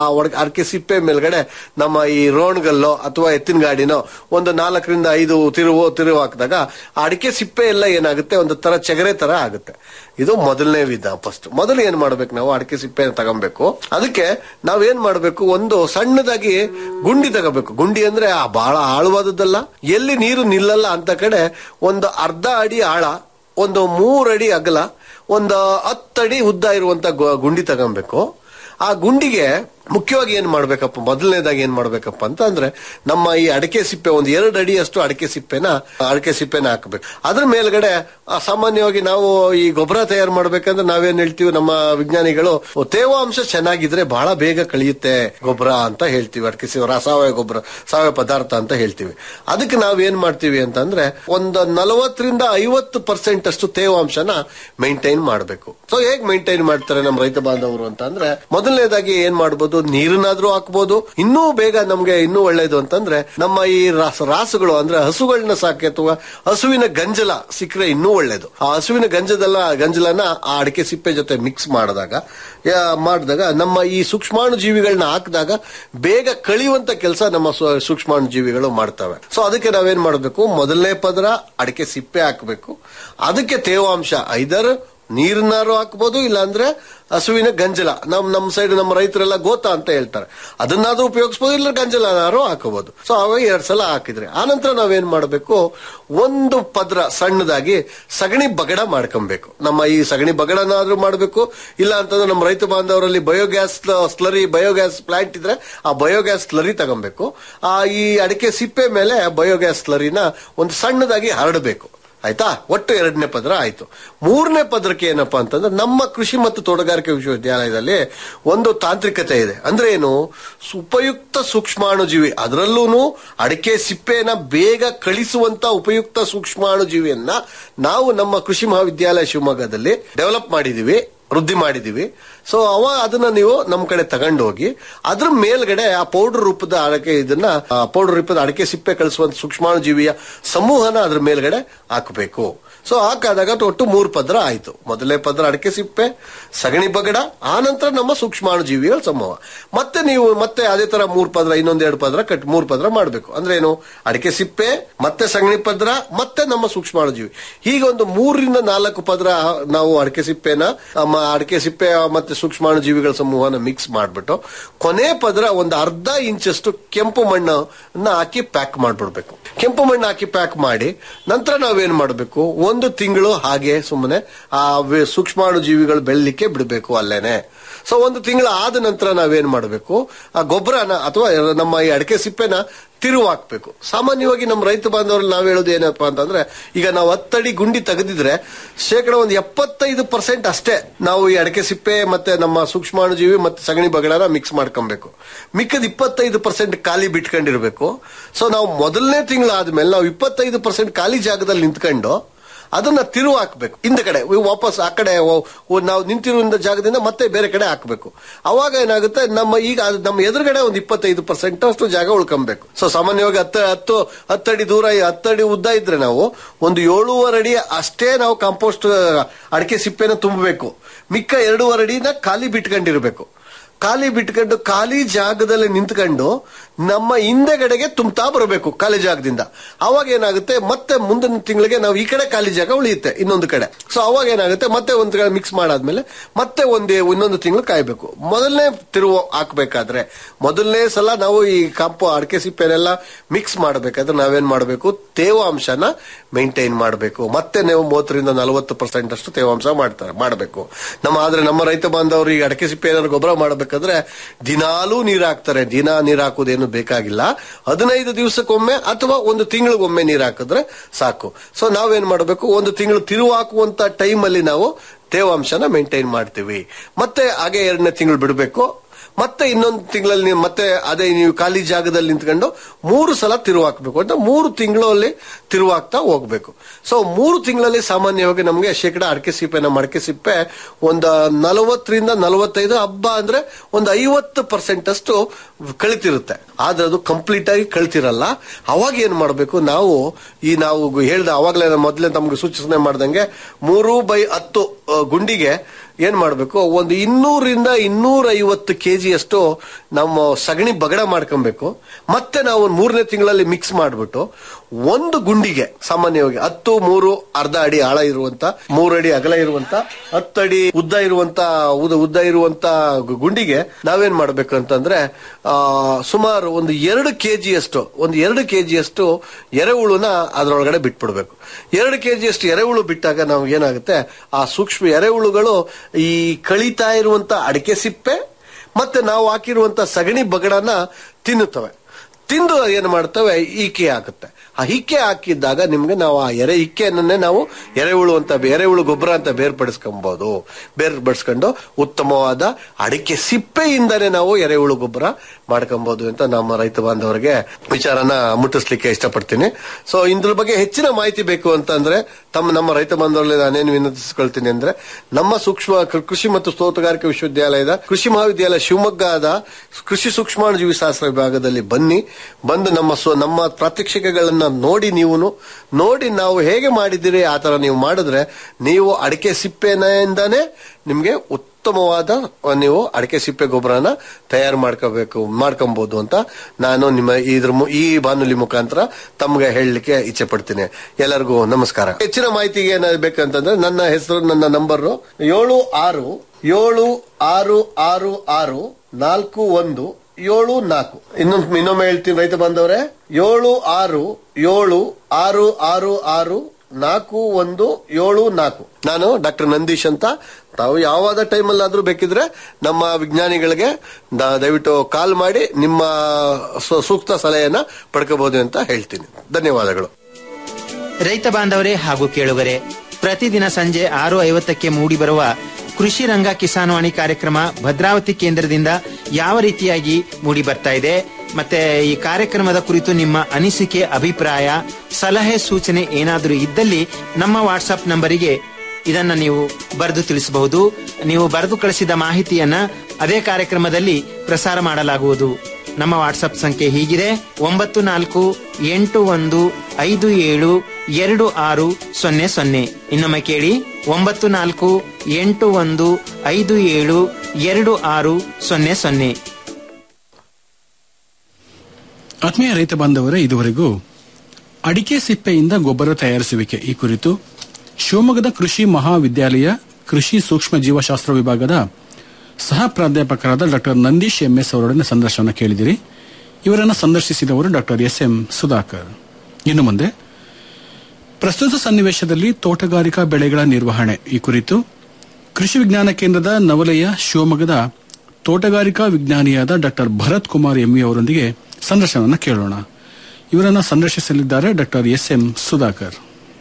ಆ ಒಡಕೆ ಅಡಿಕೆ ಸಿಪ್ಪೆ ಮೇಲ್ಗಡೆ ನಮ್ಮ ಈ ರೋಣ್ಗಲ್ಲೋ ಅಥವಾ ಎತ್ತಿನ ಗಾಡಿನೋ ಒಂದು ನಾಲ್ಕರಿಂದ ಐದು ತಿರುವು ತಿರುವು ಹಾಕಿದಾಗ ಆ ಅಡಿಕೆ ಸಿಪ್ಪೆ ಎಲ್ಲ ಏನಾಗುತ್ತೆ ಒಂದು ತರ ಚೆಗರೆ ತರ ಆಗುತ್ತೆ ಇದು ಮೊದಲನೇ ವಿಧ ಫಸ್ಟ್ ಮೊದಲು ಏನ್ ಮಾಡ್ಬೇಕು ನಾವು ಅಡಿಕೆ ಸಿಪ್ಪೆ ತಗೊಬೇಕು ಅದಕ್ಕೆ ನಾವ್ ಏನ್ ಮಾಡ್ಬೇಕು ಒಂದು ಸಣ್ಣದಾಗಿ ಗುಂಡಿ ತಗೋಬೇಕು ಗುಂಡಿ ಅಂದ್ರೆ ಆ ಬಹಳ ಆಳವಾದದ್ದಲ್ಲ ಎಲ್ಲಿ ನೀರು ನಿಲ್ಲಲ್ಲ ಅಂತ ಕಡೆ ಒಂದು ಅರ್ಧ ಅಡಿ ಆಳ ಒಂದು ಮೂರಡಿ ಅಗಲ ಒಂದು ಹತ್ತಡಿ ಉದ್ದ ಇರುವಂತ ಗು- ಗುಂಡಿ ತಗೊಬೇಕು ಆ ಗುಂಡಿಗೆ ಮುಖ್ಯವಾಗಿ ಏನ್ ಮಾಡ್ಬೇಕಪ್ಪ ಮೊದಲನೇದಾಗಿ ಏನ್ ಮಾಡ್ಬೇಕಪ್ಪ ಅಂತ ಅಂದ್ರೆ ನಮ್ಮ ಈ ಅಡಿಕೆ ಸಿಪ್ಪೆ ಒಂದು ಎರಡು ಅಡಿಯಷ್ಟು ಅಡಿಕೆ ಸಿಪ್ಪೆನ ಅಡಿಕೆ ಸಿಪ್ಪೆನ ಹಾಕಬೇಕು ಅದ್ರ ಮೇಲ್ಗಡೆ ಆ, ಸಾಮಾನ್ಯವಾಗಿ ನಾವು ಈ ಗೊಬ್ಬರ ತಯಾರು ಮಾಡ್ಬೇಕಂದ್ರೆ ನಾವೇನ್ ಹೇಳ್ತೀವಿ ನಮ್ಮ ವಿಜ್ಞಾನಿಗಳು ಓ, ತೇವಾಂಶ ಚೆನ್ನಾಗಿದ್ರೆ ಬಹಳ ಬೇಗ ಕಳಿಯುತ್ತೆ ಗೊಬ್ಬರ ಅಂತ ಹೇಳ್ತೀವಿ ಅಡಿಕೆ ಸಿ- ರಾ- ಸಾವಯವ ಗೊಬ್ಬರ ಸಾವಯವ ಪದಾರ್ಥ ಅಂತ ಹೇಳ್ತೀವಿ ಅದಕ್ಕೆ ನಾವ್ ಏನ್ ಮಾಡ್ತೀವಿ ಅಂತಂದ್ರೆ ಒಂದು ನಲವತ್ತರಿಂದ ಐವತ್ತು ಪರ್ಸೆಂಟ್ ಅಷ್ಟು ತೇವಾಂಶನ ಮೇಂಟೈನ್ ಮಾಡಬೇಕು ಸೊ ಹೇಗ್ ಮೇಂಟೈನ್ ಮಾಡ್ತಾರೆ ನಮ್ಮ ರೈತ ಬಾಂಧವರು ಅಂತ ಅಂದ್ರೆ ಮೊದಲನೇದಾಗಿ ಏನ್ ಮಾಡ್ಬೋದು ನೀರನ್ನಾದ್ರೂ ಹಾಕ್ಬೋದು ಇನ್ನೂ ಬೇಗ ನಮ್ಗೆ ಇನ್ನೂ ಒಳ್ಳೇದು ಅಂತಂದ್ರೆ ನಮ್ಮ ಈ ರಾಸ- ರಾಸುಗಳು ಅಂದ್ರೆ ಹಸುಗಳನ್ನ ಸಾಕಿ ಅಥವಾ ಹಸುವಿನ ಗಂಜಲ ಸಿಕ್ಕರೆ ಇನ್ನೂ ಒಳ್ಳೇದು ಆ ಹಸುವಿನ ಗಂಜದಲ್ಲ ಗಂಜಲನ ಆ ಅಡಿಕೆ ಸಿಪ್ಪೆ ಜೊತೆ ಮಿಕ್ಸ್ ಮಾಡಿದಾಗ ಮಾಡಿದಾಗ ನಮ್ಮ ಈ ಸೂಕ್ಷ್ಮಾಣು ಜೀವಿಗಳನ್ನ ಹಾಕಿದಾಗ ಬೇಗ ಕಳಿಯುವಂತ ಕೆಲಸ ನಮ್ಮ ಸು- ಸೂಕ್ಷ್ಮಾಣು ಜೀವಿಗಳು ಮಾಡ್ತವೆ ಸೊ ಅದಕ್ಕೆ ನಾವೇನ್ ಮಾಡಬೇಕು ಮೊದಲನೇ ಪದರ ಅಡಿಕೆ ಸಿಪ್ಪೆ ಹಾಕಬೇಕು ಅದಕ್ಕೆ ತೇವಾಂಶ ಐದರ್ ನೀರನ್ನಾರು ಹಾಕ್ಬೋದು ಇಲ್ಲಾಂದ್ರೆ ಹಸುವಿನ ಗಂಜಲ ನಮ್ ನಮ್ ಸೈಡ್ ನಮ್ಮ ರೈತರೆಲ್ಲ ಗೋತ ಅಂತ ಹೇಳ್ತಾರೆ ಅದನ್ನಾದ್ರೂ ಉಪಯೋಗಿಸಬಹುದು ಇಲ್ಲ ಗಂಜಲನಾರು ಹಾಕಬಹುದು ಸೊ ಅವಾಗ ಎರಡ್ ಸಲ ಹಾಕಿದ್ರೆ ಆನಂತರ ನಾವೇನ್ ಮಾಡಬೇಕು ಒಂದು ಪದ್ರ ಸಣ್ಣದಾಗಿ ಸಗಣಿ ಬಗಡ ಮಾಡ್ಕೊಬೇಕು ನಮ್ಮ ಈ ಸಗಣಿ ಬಗಡನಾದ್ರೂ ಮಾಡಬೇಕು ಇಲ್ಲ ಅಂತಂದ್ರೆ ನಮ್ಮ ರೈತ ಬಾಂಧವರಲ್ಲಿ ಬಯೋಗ್ಯಾಸ್ ಸ್ಲರಿ ಬಯೋಗ್ಯಾಸ್ ಪ್ಲಾಂಟ್ ಇದ್ರೆ ಆ ಬಯೋಗ್ಯಾಸ್ ಸ್ಲರಿ ತಗೊಬೇಕು ಆ ಈ ಅಡಿಕೆ ಸಿಪ್ಪೆ ಮೇಲೆ ಬಯೋಗ್ಯಾಸ್ ಸ್ಲರಿನ ಒಂದು ಸಣ್ಣದಾಗಿ ಹರಡಬೇಕು ಆಯ್ತಾ ಒಟ್ಟು ಎರಡನೇ ಪದ್ರ ಆಯ್ತು ಮೂರನೇ ಪದ್ರಕ್ಕೆ ಏನಪ್ಪಾ ಅಂತಂದ್ರೆ ನಮ್ಮ ಕೃಷಿ ಮತ್ತು ತೋಟಗಾರಿಕೆ ವಿಶ್ವವಿದ್ಯಾಲಯದಲ್ಲಿ ಒಂದು ತಾಂತ್ರಿಕತೆ ಇದೆ ಅಂದ್ರೆ ಏನು ಸು- ಉಪಯುಕ್ತ ಸೂಕ್ಷ್ಮಾಣುಜೀವಿ ಅದರಲ್ಲೂ ಅಡಿಕೆ ಸಿಪ್ಪೆನ ಬೇಗ ಕಳಿಸುವಂತ ಉಪಯುಕ್ತ ಸೂಕ್ಷ್ಮಾಣುಜೀವಿಯನ್ನ ನಾವು ನಮ್ಮ ಕೃಷಿ ಮಹಾವಿದ್ಯಾಲಯ ಶಿವಮೊಗ್ಗದಲ್ಲಿ ಡೆವಲಪ್ ಮಾಡಿದೀವಿ ವೃದ್ಧಿ ಮಾಡಿದೀವಿ ಸೊ ಅವ ಅದನ್ನ ನೀವು ನಮ್ಮ ಕಡೆ ತಗೊಂಡು ಹೋಗಿ ಅದ್ರ ಮೇಲ್ಗಡೆ ಆ ಪೌಡರ್ ರೂಪದ ಅಡಕೆ ಇದನ್ನ ಪೌಡರ್ ರೂಪದ ಅಡಕೆ ಸಿಪ್ಪೆ ಕಳಿಸುವಂತ ಸೂಕ್ಷ್ಮಾಣುಜೀವಿಯ ಸಮೂಹನ ಅದ್ರ ಮೇಲ್ಗಡೆ ಹಾಕಬೇಕು ಸೊ ಹಾಕಾದಾಗ ಒಟ್ಟು ಮೂರು ಪದ್ರ ಆಯ್ತು ಮೊದಲನೇ ಪದ್ರ ಅಡಕೆ ಸಿಪ್ಪೆ ಸಗಣಿ ಬಗಡ ಆ ನಂತರ ನಮ್ಮ ಸೂಕ್ಷ್ಮಾಣುಜೀವಿಗಳ ಸಮೂಹ ಮತ್ತೆ ನೀವು ಮತ್ತೆ ಅದೇ ತರ ಮೂರ್ ಪದ್ರ ಇನ್ನೊಂದೆರಡು ಪದ್ರ ಕಟ್ ಮೂರ್ ಪದ್ರ ಮಾಡಬೇಕು ಅಂದ್ರೆ ಏನು ಅಡಿಕೆ ಸಿಪ್ಪೆ ಮತ್ತೆ ಸಗಣಿ ಪದ್ರ ಮತ್ತೆ ನಮ್ಮ ಸೂಕ್ಷ್ಮಾಣುಜೀವಿ ಹೀಗೆ ಒಂದು ಮೂರರಿಂದ ನಾಲ್ಕು ಪದ್ರ ನಾವು ಅಡಿಕೆ ಸಿಪ್ಪೆನ ನಮ್ಮ ಅಡಿಕೆ ಸಿಪ್ಪೆ ಮತ್ತೆ ಸೂಕ್ಷ್ಮಾಣುಜೀವಿಗಳ ಸಮೂಹನ ಮಿಕ್ಸ್ ಮಾಡ್ಬಿಟ್ಟು ಕೊನೆ ಪದ್ರ ಒಂದು ಅರ್ಧ ಇಂಚಷ್ಟು ಕೆಂಪು ಮಣ್ಣನ್ನ ಹಾಕಿ ಪ್ಯಾಕ್ ಮಾಡ್ಬಿಡ್ಬೇಕು ಕೆಂಪು ಮಣ್ಣು ಹಾಕಿ ಪ್ಯಾಕ್ ಮಾಡಿ ನಂತರ ನಾವೇನ್ ಮಾಡಬೇಕು ಒಂದು ತಿಂಗಳು ಹಾಗೆ ಸುಮ್ಮನೆ ಆ ವೆ- ಸೂಕ್ಷ್ಮಾಣು ಜೀವಿಗಳು ಬೆಳಿಲಿಕ್ಕೆ ಬಿಡಬೇಕು ಅಲ್ಲೇನೆ ಸೊ ಒಂದು ತಿಂಗಳು ಆದ ನಂತರ ನಾವೇನ್ ಮಾಡಬೇಕು ಆ ಗೊಬ್ಬರನ ಅಥವಾ ನಮ್ಮ ಈ ಅಡಿಕೆ ಸಿಪ್ಪೆನ ತಿರುವು ಹಾಕ್ಬೇಕು ಸಾಮಾನ್ಯವಾಗಿ ನಮ್ಮ ರೈತ ಬಾಂಧವರಲ್ಲಿ ನಾವು ಹೇಳೋದು ಏನಪ್ಪಾ ಅಂತಂದ್ರೆ ಈಗ ನಾವು ಹತ್ತಡಿ ಗುಂಡಿ ತೆಗೆದಿದ್ರೆ ಶೇಕಡ ಒಂದು ಎಪ್ಪತ್ತೈದು ಪರ್ಸೆಂಟ್ ಅಷ್ಟೇ ನಾವು ಈ ಅಡಿಕೆ ಸಿಪ್ಪೆ ಮತ್ತೆ ನಮ್ಮ ಸೂಕ್ಷ್ಮಾಣುಜೀವಿ ಮತ್ತೆ ಸಗಣಿ ಬಗಳನ ಮಿಕ್ಸ್ ಮಾಡ್ಕೊಬೇಕು ಮಿಕ್ಕದ ಇಪ್ಪತ್ತೈದು ಪರ್ಸೆಂಟ್ ಖಾಲಿ ಬಿಟ್ಕೊಂಡಿರ್ಬೇಕು ಸೊ ನಾವು ಮೊದಲನೇ ತಿಂಗಳು ಆದ್ಮೇಲೆ ನಾವು ಇಪ್ಪತ್ತೈದು ಪರ್ಸೆಂಟ್ ಖಾಲಿ ಜಾಗದಲ್ಲಿ ನಿಂತ್ಕೊಂಡು ಅದನ್ನ ತಿರುವು ಹಾಕ್ಬೇಕು ಹಿಂದ ಕಡೆ ಇವ್ ವಾಪಸ್ ಆ ಕಡೆ ಓ- ಓ ನಾವು ನಿಂತಿರುವ ಜಾಗದಿಂದ ಮತ್ತೆ ಬೇರೆ ಕಡೆ ಹಾಕ್ಬೇಕು ಅವಾಗ ಏನಾಗುತ್ತೆ ನಮ್ಮ ಈಗ ಅದು ನಮ್ಮ ಎದುರುಗಡೆ ಒಂದು ಇಪ್ಪತ್ತೈದು ಪರ್ಸೆಂಟ್ ಅಷ್ಟು ಜಾಗ ಉಳ್ಕೊಬೇಕು ಸೊ ಸಾಮಾನ್ಯವಾಗಿ ಹತ್ತು ಹತ್ತು ಹತ್ತಡಿ ದೂರ ಹತ್ತಡಿ ಉದ್ದ ಇದ್ರೆ ನಾವು ಒಂದು ಏಳೂವರೆ ಅಡಿ ಅಷ್ಟೇ ನಾವು ಕಾಂಪೋಸ್ಟ್ ಅಡಿಕೆ ಸಿಪ್ಪೆನ ತುಂಬಬೇಕು ಮಿಕ್ಕ ಎರಡೂವರೆ ಅಡಿನ ಖಾಲಿ ಬಿಟ್ಕೊಂಡಿರ್ಬೇಕು ಖಾಲಿ ಬಿಟ್ಕೊಂಡು ಖಾಲಿ ಜಾಗದಲ್ಲಿ ನಿಂತ್ಕೊಂಡು ನಮ್ಮ ಹಿಂದೆಗಡೆಗೆ ತುಂಬ್ತಾ ಬರಬೇಕು ಖಾಲಿ ಜಾಗದಿಂದ ಅವಾಗ ಏನಾಗುತ್ತೆ ಮತ್ತೆ ಮುಂದಿನ ತಿಂಗಳಿಗೆ ನಾವು ಈ ಕಡೆ ಖಾಲಿ ಜಾಗ ಉಳಿಯುತ್ತೆ ಇನ್ನೊಂದು ಕಡೆ ಸೊ ಅವಾಗ ಏನಾಗುತ್ತೆ ಮತ್ತೆ ಒಂದು ಕಡೆ ಮಿಕ್ಸ್ ಮಾಡಾದ್ಮೇಲೆ ಮತ್ತೆ ಒಂದೇ ಇನ್ನೊಂದು ತಿಂಗಳು ಕಾಯ್ಬೇಕು ಮೊದಲನೇ ತಿರುವು ಹಾಕ್ಬೇಕಾದ್ರೆ ಮೊದಲನೇ ಸಲ ನಾವು ಈ ಕಾಂಪು ಅಡಿಕೆ ಸಿಪ್ಪೆನೆಲ್ಲ ಮಿಕ್ಸ್ ಮಾಡಬೇಕಾದ್ರೆ ನಾವೇನ್ ಮಾಡಬೇಕು ತೇವಾಂಶನ ಮೇಂಟೈನ್ ಮಾಡಬೇಕು ಮತ್ತೆ ನೀವು ಮೂವತ್ತರಿಂದ ನಲವತ್ತು ಪರ್ಸೆಂಟ್ ಅಷ್ಟು ತೇವಾಂಶ ಮಾಡ್ತಾರೆ ಮಾಡಬೇಕು ನಮ್ಮ ಆದ್ರೆ ನಮ್ಮ ರೈತ ಬಾಂಧವರು ಈ ಅಡಿಕೆ ಸಿಪ್ಪೆ ಏನಾದ್ರು ಗೊಬ್ಬರ ಮಾಡಬೇಕಾದ್ರೆ ದಿನಾಲೂ ನೀರ್ ಹಾಕ್ತಾರೆ ದಿನ ನೀರ್ ಹಾಕೋದೇನು ಬೇಕಾಗಿಲ್ಲ ಹದಿನೈದು ದಿವಸಕ್ಕೊಮ್ಮೆ ಅಥವಾ ಒಂದು ತಿಂಗಳಿಗೊಮ್ಮೆ ನೀರ್ ಹಾಕಿದ್ರೆ ಸಾಕು ಸೊ ನಾವೇನ್ ಮಾಡಬೇಕು ಒಂದು ತಿಂಗಳು ತಿರುವು ಹಾಕುವಂತ ಟೈಮಲ್ಲಿ ನಾವು ತೇವಾಂಶನ ಮೇಂಟೈನ್ ಮಾಡ್ತೀವಿ ಮತ್ತೆ ಹಾಗೆ ಎರಡನೇ ತಿಂಗಳು ಬಿಡಬೇಕು ಮತ್ತೆ ಇನ್ನೊಂದು ತಿಂಗಳಲ್ಲಿ ನೀವು ಮತ್ತೆ ಅದೇ ನೀವು ಖಾಲಿ ಜಾಗದಲ್ಲಿ ನಿಂತ್ಕೊಂಡು ಮೂರು ಸಲ ತಿರುವು ಹಾಕಬೇಕು ಅಂತ ಮೂರು ತಿಂಗಳಲ್ಲಿ ತಿರುವು ಹಾಕ್ತಾ ಹೋಗ್ಬೇಕು ಸೊ ಮೂರು ತಿಂಗಳಲ್ಲಿ ಸಾಮಾನ್ಯವಾಗಿ ನಮಗೆ ಶೇಕಡ ಅಡಿಕೆ ಸಿಪ್ಪೆ ನಮ್ಮ ಅಡಿಕೆ ಸಿಪ್ಪೆ ಒಂದು ನಲವತ್ತರಿಂದ ನಲವತ್ತೈದು ಹಬ್ಬ ಅಂದ್ರೆ ಒಂದು ಐವತ್ತು ಪರ್ಸೆಂಟ್ ಅಷ್ಟು ಕಳಿತಿರುತ್ತೆ ಆದ್ರೆ ಅದು ಕಂಪ್ಲೀಟ್ ಆಗಿ ಕಳ್ತಿರಲ್ಲ ಅವಾಗ ಏನ್ ಮಾಡಬೇಕು ನಾವು ಈ ನಾವು ಹೇಳ್ದ ಅವಾಗಲೇ ಮೊದಲೇ ತಮ್ಗೆ ಸೂಚನೆ ಮಾಡ್ದಂಗೆ ಮೂರು ಬೈ ಹತ್ತು ಆ, ಗುಂಡಿಗೆ ಏನ್ ಮಾಡ್ಬೇಕು ಒಂದು ಇನ್ನೂರಿಂದ ಇನ್ನೂರ ಐವತ್ತು ಕೆಜಿ ಅಷ್ಟು ನಮ್ಮ ಸಗಣಿ ಬಗಡ ಮಾಡ್ಕೊಬೇಕು ಮತ್ತೆ ನಾವು ಒಂದು ಮೂರನೇ ತಿಂಗಳಲ್ಲಿ ಮಿಕ್ಸ್ ಮಾಡ್ಬಿಟ್ಟು ಒಂದು ಗುಂಡಿಗೆ ಸಾಮಾನ್ಯವಾಗಿ ಹತ್ತು ಮೂರು ಅರ್ಧ ಅಡಿ ಆಳ ಇರುವಂತ ಮೂರು ಅಡಿ ಅಗಲ ಇರುವಂತ ಹತ್ತು ಅಡಿ ಉದ್ದ ಇರುವಂತ ಉದ್ದ ಉದ್ದ ಇರುವಂತ ಗು- ಗುಂಡಿಗೆ ನಾವೇನ್ ಮಾಡ್ಬೇಕು ಅಂತಂದ್ರೆ ಆ, ಸುಮಾರು ಒಂದು ಎರಡು ಕೆಜಿ ಅಷ್ಟು ಒಂದು ಎರಡು ಕೆಜಿ ಅಷ್ಟು ಎರೆಹುಳುನ ಅದರೊಳಗಡೆ ಬಿಟ್ಬಿಡ್ಬೇಕು ಎರಡು ಕೆಜಿ ಅಷ್ಟು ಎರೆಹುಳು ಬಿಟ್ಟಾಗ ನಾವು ಏನಾಗುತ್ತೆ ಆ ಸೂಕ್ಷ್ಮ ಎರೆಹುಳುಗಳು ಈ ಕಳಿತಾ ಇರುವಂತ ಅಡಿಕೆ ಸಿಪ್ಪೆ ಮತ್ತೆ ನಾವು ಹಾಕಿರುವಂತ ಸಗಣಿ ಬಗಡನ ತಿನ್ನುತ್ತವೆ ತಿಂದು ಏನು ಮಾಡ್ತವೆ ಈಕೆ ಹಾಕುತ್ತೆ ಆ ಹಿಕ್ಕೆ ಹಾಕಿದ್ದಾಗ ನಿಮ್ಗೆ ನಾವು ಆ ಎರೆ ಹಿಕ್ಕೆಯನ್ನೇ ನಾವು ಎರೆಹುಳು ಅಂತ ಎರೆಹುಳು ಗೊಬ್ಬರ ಅಂತ ಬೇರ್ಪಡಿಸ್ಕೊಬಹುದು ಬೇರ್ಪಡಿಸ್ಕೊಂಡು ಉತ್ತಮವಾದ ಅಡಿಕೆ ಸಿಪ್ಪೆಯಿಂದನೇ ನಾವು ಎರೆಹುಳು ಗೊಬ್ಬರ ಮಾಡ್ಕೊಬಹುದು ಅಂತ ನಮ್ಮ ರೈತ ಬಾಂಧವರಿಗೆ ವಿಚಾರನ ಮುಟ್ಟಿಸ್ಲಿಕ್ಕೆ ಇಷ್ಟಪಡ್ತೀನಿ ಸೊ ಇದ್ರ ಬಗ್ಗೆ ಹೆಚ್ಚಿನ ಮಾಹಿತಿ ಬೇಕು ಅಂತಂದ್ರೆ ತಮ್ಮ ನಮ್ಮ ರೈತ ಬಾಂಧವರಲ್ಲಿ ನಾನೇನು ವಿನಂತಿಸ್ಕೊಳ್ತೀನಿ ಅಂದ್ರೆ ನಮ್ಮ ಸೂಕ್ಷ್ಮ ಕೃ- ಕೃಷಿ ಮತ್ತು ತೋಟಗಾರಿಕೆ ವಿಶ್ವವಿದ್ಯಾಲಯದ ಕೃಷಿ ಮಹಾವಿದ್ಯಾಲಯ ಶಿವಮೊಗ್ಗದ ಕೃಷಿ ಸೂಕ್ಷ್ಮಾಣುಜೀವಿ ಶಾಸ್ತ್ರ ವಿಭಾಗದಲ್ಲಿ ಬನ್ನಿ ಬಂದು ನಮ್ಮ ಸ್ವ ನಮ್ಮ ಪ್ರಾತ್ಯಕ್ಷಿಕೆಗಳನ್ನ ನೋಡಿ ನೀವು ನೋಡಿ ನಾವು ಹೇಗೆ ಮಾಡಿದ್ದೀರಿ ಆ ತರ ನೀವು ಮಾಡಿದ್ರೆ ನೀವು ಅಡಿಕೆ ಸಿಪ್ಪೆಯಿಂದಾನೇ ನಿಮ್ಗೆ ಉತ್ತಮವಾದ ನೀವು ಅಡಿಕೆ ಸಿಪ್ಪೆ ಗೊಬ್ಬರನ ತಯಾರು ಮಾಡ್ಕೋಬೇಕು ಮಾಡ್ಕೊಬಹುದು ಅಂತ ನಾನು ನಿಮ್ಮ ಇದ್ರ ಮು- ಈ ಬಾನುಲಿ ಮುಖಾಂತರ ತಮ್ಗೆ ಹೇಳಲಿಕ್ಕೆ ಇಚ್ಛೆ ಪಡ್ತೀನಿ ಎಲ್ಲರಿಗೂ ನಮಸ್ಕಾರ ಹೆಚ್ಚಿನ ಮಾಹಿತಿಗೆ ಏನಾದ್ರು ಬೇಕಂತಂದ್ರೆ ನನ್ನ ಹೆಸರು ನನ್ನ ನಂಬರ್ ಏಳು ಆರು ಏಳು ಆರು ಆರು ಆರು ನಾಲ್ಕು ಒಂದು ಏಳು ನಾಲ್ಕು ಇನ್ನೊಂದು ಇನ್ನೊಮ್ಮೆ ಹೇಳ್ತೀನಿ ರೈತ ಬಾಂಧವರೇ ಏಳು ಆರು ಏಳು ಆರು ಆರು ಆರು ನಾಲ್ಕು ಒಂದು ಏಳು ನಾಲ್ಕು ನಾನು ಡಾಕ್ಟರ್ ನಂದೀಶ್ ಅಂತ ತಾವು ಯಾವಾದ ಟೈಮಲ್ಲಾದ್ರೂ ಬೇಕಿದ್ರೆ ನಮ್ಮ ವಿಜ್ಞಾನಿಗಳಿಗೆ ದ- ದಯವಿಟ್ಟು ಕಾಲ್ ಮಾಡಿ ನಿಮ್ಮ ಸು- ಸೂಕ್ತ ಸಲಹೆಯನ್ನ ಪಡ್ಕೋಬಹುದು ಅಂತ ಹೇಳ್ತೀನಿ ಧನ್ಯವಾದಗಳು ರೈತ ಬಾಂಧವರೇ ಹಾಗೂ ಕೇಳುಗರೆ ಪ್ರತಿದಿನ ಸಂಜೆ ಆರು ಐವತ್ತಕ್ಕೆ ಮೂಡಿಬರುವ ಕೃಷಿ ರಂಗ ಕಿಸಾನ್ವಾಣಿ ಕಾರ್ಯಕ್ರಮ ಭದ್ರಾವತಿ ಕೇಂದ್ರದಿಂದ ಯಾವ ರೀತಿಯಾಗಿ ಮೂಡಿ ಬರ್ತಾ ಇದೆ ಮತ್ತೆ ಈ ಕಾರ್ಯಕ್ರಮದ ಕುರಿತು ನಿಮ್ಮ ಅನಿಸಿಕೆ ಅಭಿಪ್ರಾಯ ಸಲಹೆ ಸೂಚನೆ ಏನಾದರೂ ಇದ್ದಲ್ಲಿ ನಮ್ಮ ವಾಟ್ಸ್ಆಪ್ ನಂಬರಿಗೆ ಇದನ್ನ ನೀವು ಬರೆದು ತಿಳಿಸಬಹುದು ನೀವು ಬರೆದು ಕಳಿಸಿದ ಮಾಹಿತಿಯನ್ನ ಅದೇ ಕಾರ್ಯಕ್ರಮದಲ್ಲಿ ಪ್ರಸಾರ ಮಾಡಲಾಗುವುದು ನಮ್ಮ ವಾಟ್ಸಪ್ ಸಂಖ್ಯೆ ಹೀಗಿದೆ ಒಂಬತ್ತು ನಾಲ್ಕು ಎಂಟು ಒಂದು ಐದು ಏಳು ಎರಡು ಆರು ಸೊನ್ನೆ ಸೊನ್ನೆ ಇನ್ನೊಮ್ಮೆ ಕೇಳಿ ಒಂಬತ್ತು ನಾಲ್ಕು ಎಂಟು ಒಂದು ಐದು ಏಳು ಎರಡು ಆರು ಸೊನ್ನೆ ಸೊನ್ನೆ ಆತ್ಮೀಯ ರೈತ ಬಾಂಧವರೇ ಇದುವರೆಗೂ ಅಡಿಕೆ ಸಿಪ್ಪೆಯಿಂದ ಗೊಬ್ಬರ ತಯಾರಿಸುವಿಕೆ ಈ ಕುರಿತು ಶಿವಮೊಗ್ಗದ ಕೃಷಿ ಮಹಾವಿದ್ಯಾಲಯ ಕೃಷಿ ಸೂಕ್ಷ್ಮ ಜೀವಶಾಸ್ತ್ರ ವಿಭಾಗದ ಸಹ ಪ್ರಾಧ್ಯಾಪಕರಾದ ಡಾಕ್ಟರ್ ನಂದೀಶ್ ಎಂಎಸ್ ಅವರೊಡನೆ ಸಂದರ್ಶನ ಕೇಳಿದಿರಿ ಇವರನ್ನು ಸಂದರ್ಶಿಸಿದವರು ಡಾಕ್ಟರ್ ಎಸ್ ಎಂ ಸುಧಾಕರ್ ಇನ್ನು ಮುಂದೆ ಪ್ರಸ್ತುತ ಸನ್ನಿವೇಶದಲ್ಲಿ ತೋಟಗಾರಿಕಾ ಬೆಳೆಗಳ ನಿರ್ವಹಣೆ ಈ ಕುರಿತು ಕೃಷಿ ವಿಜ್ಞಾನ ಕೇಂದ್ರದ ನವಲೆಯ ಶಿವಮೊಗ್ಗದ ತೋಟಗಾರಿಕಾ ವಿಜ್ಞಾನಿಯಾದ ಡಾಕ್ಟರ್ ಭರತ್ ಕುಮಾರ್ ಎಂವಿ ಅವರೊಂದಿಗೆ ಸಂದರ್ಶನವನ್ನು ಕೇಳೋಣ ಇವರನ್ನು ಸಂದರ್ಶಿಸಲಿದ್ದಾರೆ ಡಾಕ್ಟರ್ ಎಸ್ ಎಂ ಸುಧಾಕರ್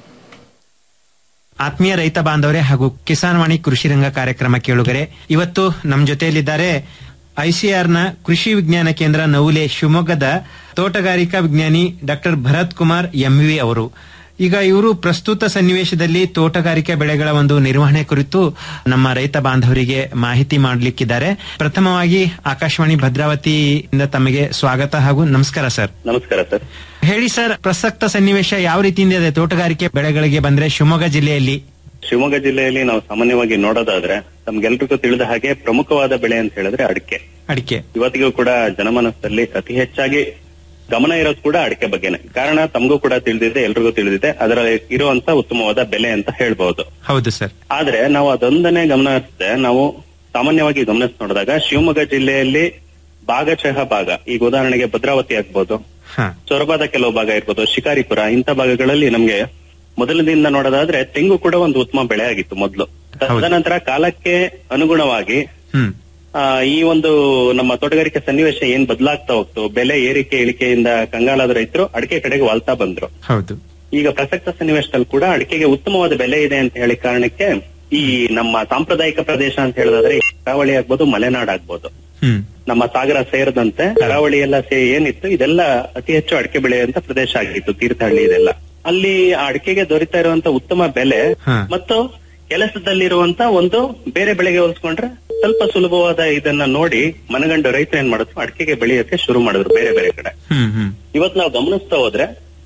ಆತ್ಮೀಯ ರೈತ ಬಾಂಧವರೇ ಹಾಗೂ ಕಿಸಾನ್ ವಾಣಿ ಕೃಷಿ ರಂಗ ಕಾರ್ಯಕ್ರಮ ಕೇಳುಗರೆ ಇವತ್ತು ನಮ್ಮ ಜೊತೆಯಲ್ಲಿದ್ದಾರೆ ಐಸಿಆರ್ ನ ಕೃಷಿ ವಿಜ್ಞಾನ ಕೇಂದ್ರ ನವುಲೆ ಶಿವಮೊಗ್ಗದ ತೋಟಗಾರಿಕಾ ವಿಜ್ಞಾನಿ ಡಾಕ್ಟರ್ ಭರತ್ ಕುಮಾರ್ ಎಂವಿ ಅವರು ಈಗ ಇವರು ಪ್ರಸ್ತುತ ಸನ್ನಿವೇಶದಲ್ಲಿ ತೋಟಗಾರಿಕೆ ಬೆಳೆಗಳ ಒಂದು ನಿರ್ವಹಣೆ ಕುರಿತು ನಮ್ಮ ರೈತ ಬಾಂಧವರಿಗೆ ಮಾಹಿತಿ ಮಾಡಲಿಕ್ಕಿದ್ದಾರೆ ಪ್ರಥಮವಾಗಿ ಆಕಾಶವಾಣಿ ಭದ್ರಾವತಿಯಿಂದ ತಮಗೆ ಸ್ವಾಗತ ಹಾಗೂ ನಮಸ್ಕಾರ ಸರ್ ನಮಸ್ಕಾರ ಸರ್ ಹೇಳಿ ಸರ್ ಪ್ರಸಕ್ತ ಸನ್ನಿವೇಶ ಯಾವ ರೀತಿಯಿಂದ ಇದೆ ತೋಟಗಾರಿಕೆ ಬೆಳೆಗಳಿಗೆ ಬಂದ್ರೆ ಶಿವಮೊಗ್ಗ ಜಿಲ್ಲೆಯಲ್ಲಿ ಶಿವಮೊಗ್ಗ ಜಿಲ್ಲೆಯಲ್ಲಿ ನಾವು ಸಾಮಾನ್ಯವಾಗಿ ನೋಡೋದಾದ್ರೆ ತಮ್ಗೆಲ್ರಿಗೂ ತಿಳಿದ ಹಾಗೆ ಪ್ರಮುಖವಾದ ಬೆಳೆ ಅಂತ ಹೇಳಿದ್ರೆ ಅಡಿಕೆ ಅಡಿಕೆ ಇವತ್ತಿಗೂ ಕೂಡ ಜನಮನಸ್ಸಲ್ಲಿ ಅತಿ ಹೆಚ್ಚಾಗಿ ಗಮನ ಇರೋದು ಕೂಡ ಅಡಿಕೆ ಬಗ್ಗೆನೆ ಕಾರಣ ತಮಗೂ ಕೂಡ ತಿಳಿದಿದೆ ಎಲ್ರಿಗೂ ತಿಳಿದಿದೆ ಅದರಲ್ಲಿ ಇರುವಂತ ಉತ್ತಮವಾದ ಬೆಲೆ ಅಂತ ಹೇಳ್ಬಹುದು ಹೌದು ಸರ್ ಆದ್ರೆ ನಾವು ಅದೊಂದನ್ನೇ ಗಮನಿಸದೆ ನಾವು ಸಾಮಾನ್ಯವಾಗಿ ಗಮನಿಸಿ ನೋಡಿದಾಗ ಶಿವಮೊಗ್ಗ ಜಿಲ್ಲೆಯಲ್ಲಿ ಭಾಗಶಃ ಭಾಗ ಈಗ ಉದಾಹರಣೆಗೆ ಭದ್ರಾವತಿ ಆಗ್ಬೋದು ಹಾ ಸೊರಬಾದ ಕೆಲವು ಭಾಗ ಇರ್ಬೋದು ಶಿಕಾರಿಪುರ ಇಂಥ ಭಾಗಗಳಲ್ಲಿ ನಮ್ಗೆ ಮೊದಲಿನಿಂದ ನೋಡೋದಾದ್ರೆ ತೆಂಗು ಕೂಡ ಒಂದು ಉತ್ತಮ ಬೆಳೆ ಆಗಿತ್ತು ಮೊದಲು ತದನಂತರ ಕಾಲಕ್ಕೆ ಅನುಗುಣವಾಗಿ ಹ್ಮ್ ಆ, ಈ ಒಂದು ನಮ್ಮ ತೋಟಗಾರಿಕೆ ಸನ್ನಿವೇಶ ಏನ್ ಬದಲಾಗ್ತಾ ಹೋಗ್ತು ಬೆಲೆ ಏರಿಕೆ ಇಳಿಕೆಯಿಂದ ಕಂಗಾಲಾದ ರೈತರು ಅಡಿಕೆ ಕಡೆಗೆ ವಾಲ್ತಾ ಬಂದ್ರು ಹೌದು ಈಗ ಪ್ರಸಕ್ತ ಸನ್ನಿವೇಶದಲ್ಲಿ ಕೂಡ ಅಡಿಕೆಗೆ ಉತ್ತಮವಾದ ಬೆಲೆ ಇದೆ ಅಂತ ಹೇಳಿ ಕಾರಣಕ್ಕೆ ಈ ನಮ್ಮ ಸಾಂಪ್ರದಾಯಿಕ ಪ್ರದೇಶ ಅಂತ ಹೇಳೋದಾದ್ರೆ ಈ ಕರಾವಳಿ ಆಗ್ಬೋದು ಮಲೆನಾಡ್ ಆಗ್ಬೋದು ಹ್ಮ್ ನಮ್ಮ ಸಾಗರ ಸೇರಿದಂತೆ ಕರಾವಳಿ ಎಲ್ಲ ಸೇ ಏನಿತ್ತು ಇದೆಲ್ಲ ಅತಿ ಹೆಚ್ಚು ಅಡಿಕೆ ಬೆಳೆಯುವಂತ ಪ್ರದೇಶ ಆಗಿತ್ತು ತೀರ್ಥಹಳ್ಳಿ ಇದೆಲ್ಲ ಅಲ್ಲಿ ಆ ಅಡಿಕೆಗೆ ದೊರೀತಾ ಇರುವಂತ ಉತ್ತಮ ಬೆಲೆ ಹಾ. ಮತ್ತು ಕೆಲಸದಲ್ಲಿರುವಂತ ಒಂದು ಬೇರೆ ಬೆಳೆಗೆ ಹೋಲಿಸ್ಕೊಂಡ್ರೆ ಸ್ವಲ್ಪ ಸುಲಭವಾದ ಇದನ್ನ ನೋಡಿ ಮನಗಂಡು ರೈತರು ಏನ್ ಮಾಡಿದ್ರು ಅಡಿಕೆಗೆ ಬೆಳೆಯಕ್ಕೆ ಶುರು ಮಾಡಿದ್ರು ಬೇರೆ ಬೇರೆ ಕಡೆ ಹ್ಮ್ ಹ್ಮ್ ಇವತ್ ನಾವು ಗಮನಿಸ್ತಾ ಹೋದ್ರೆ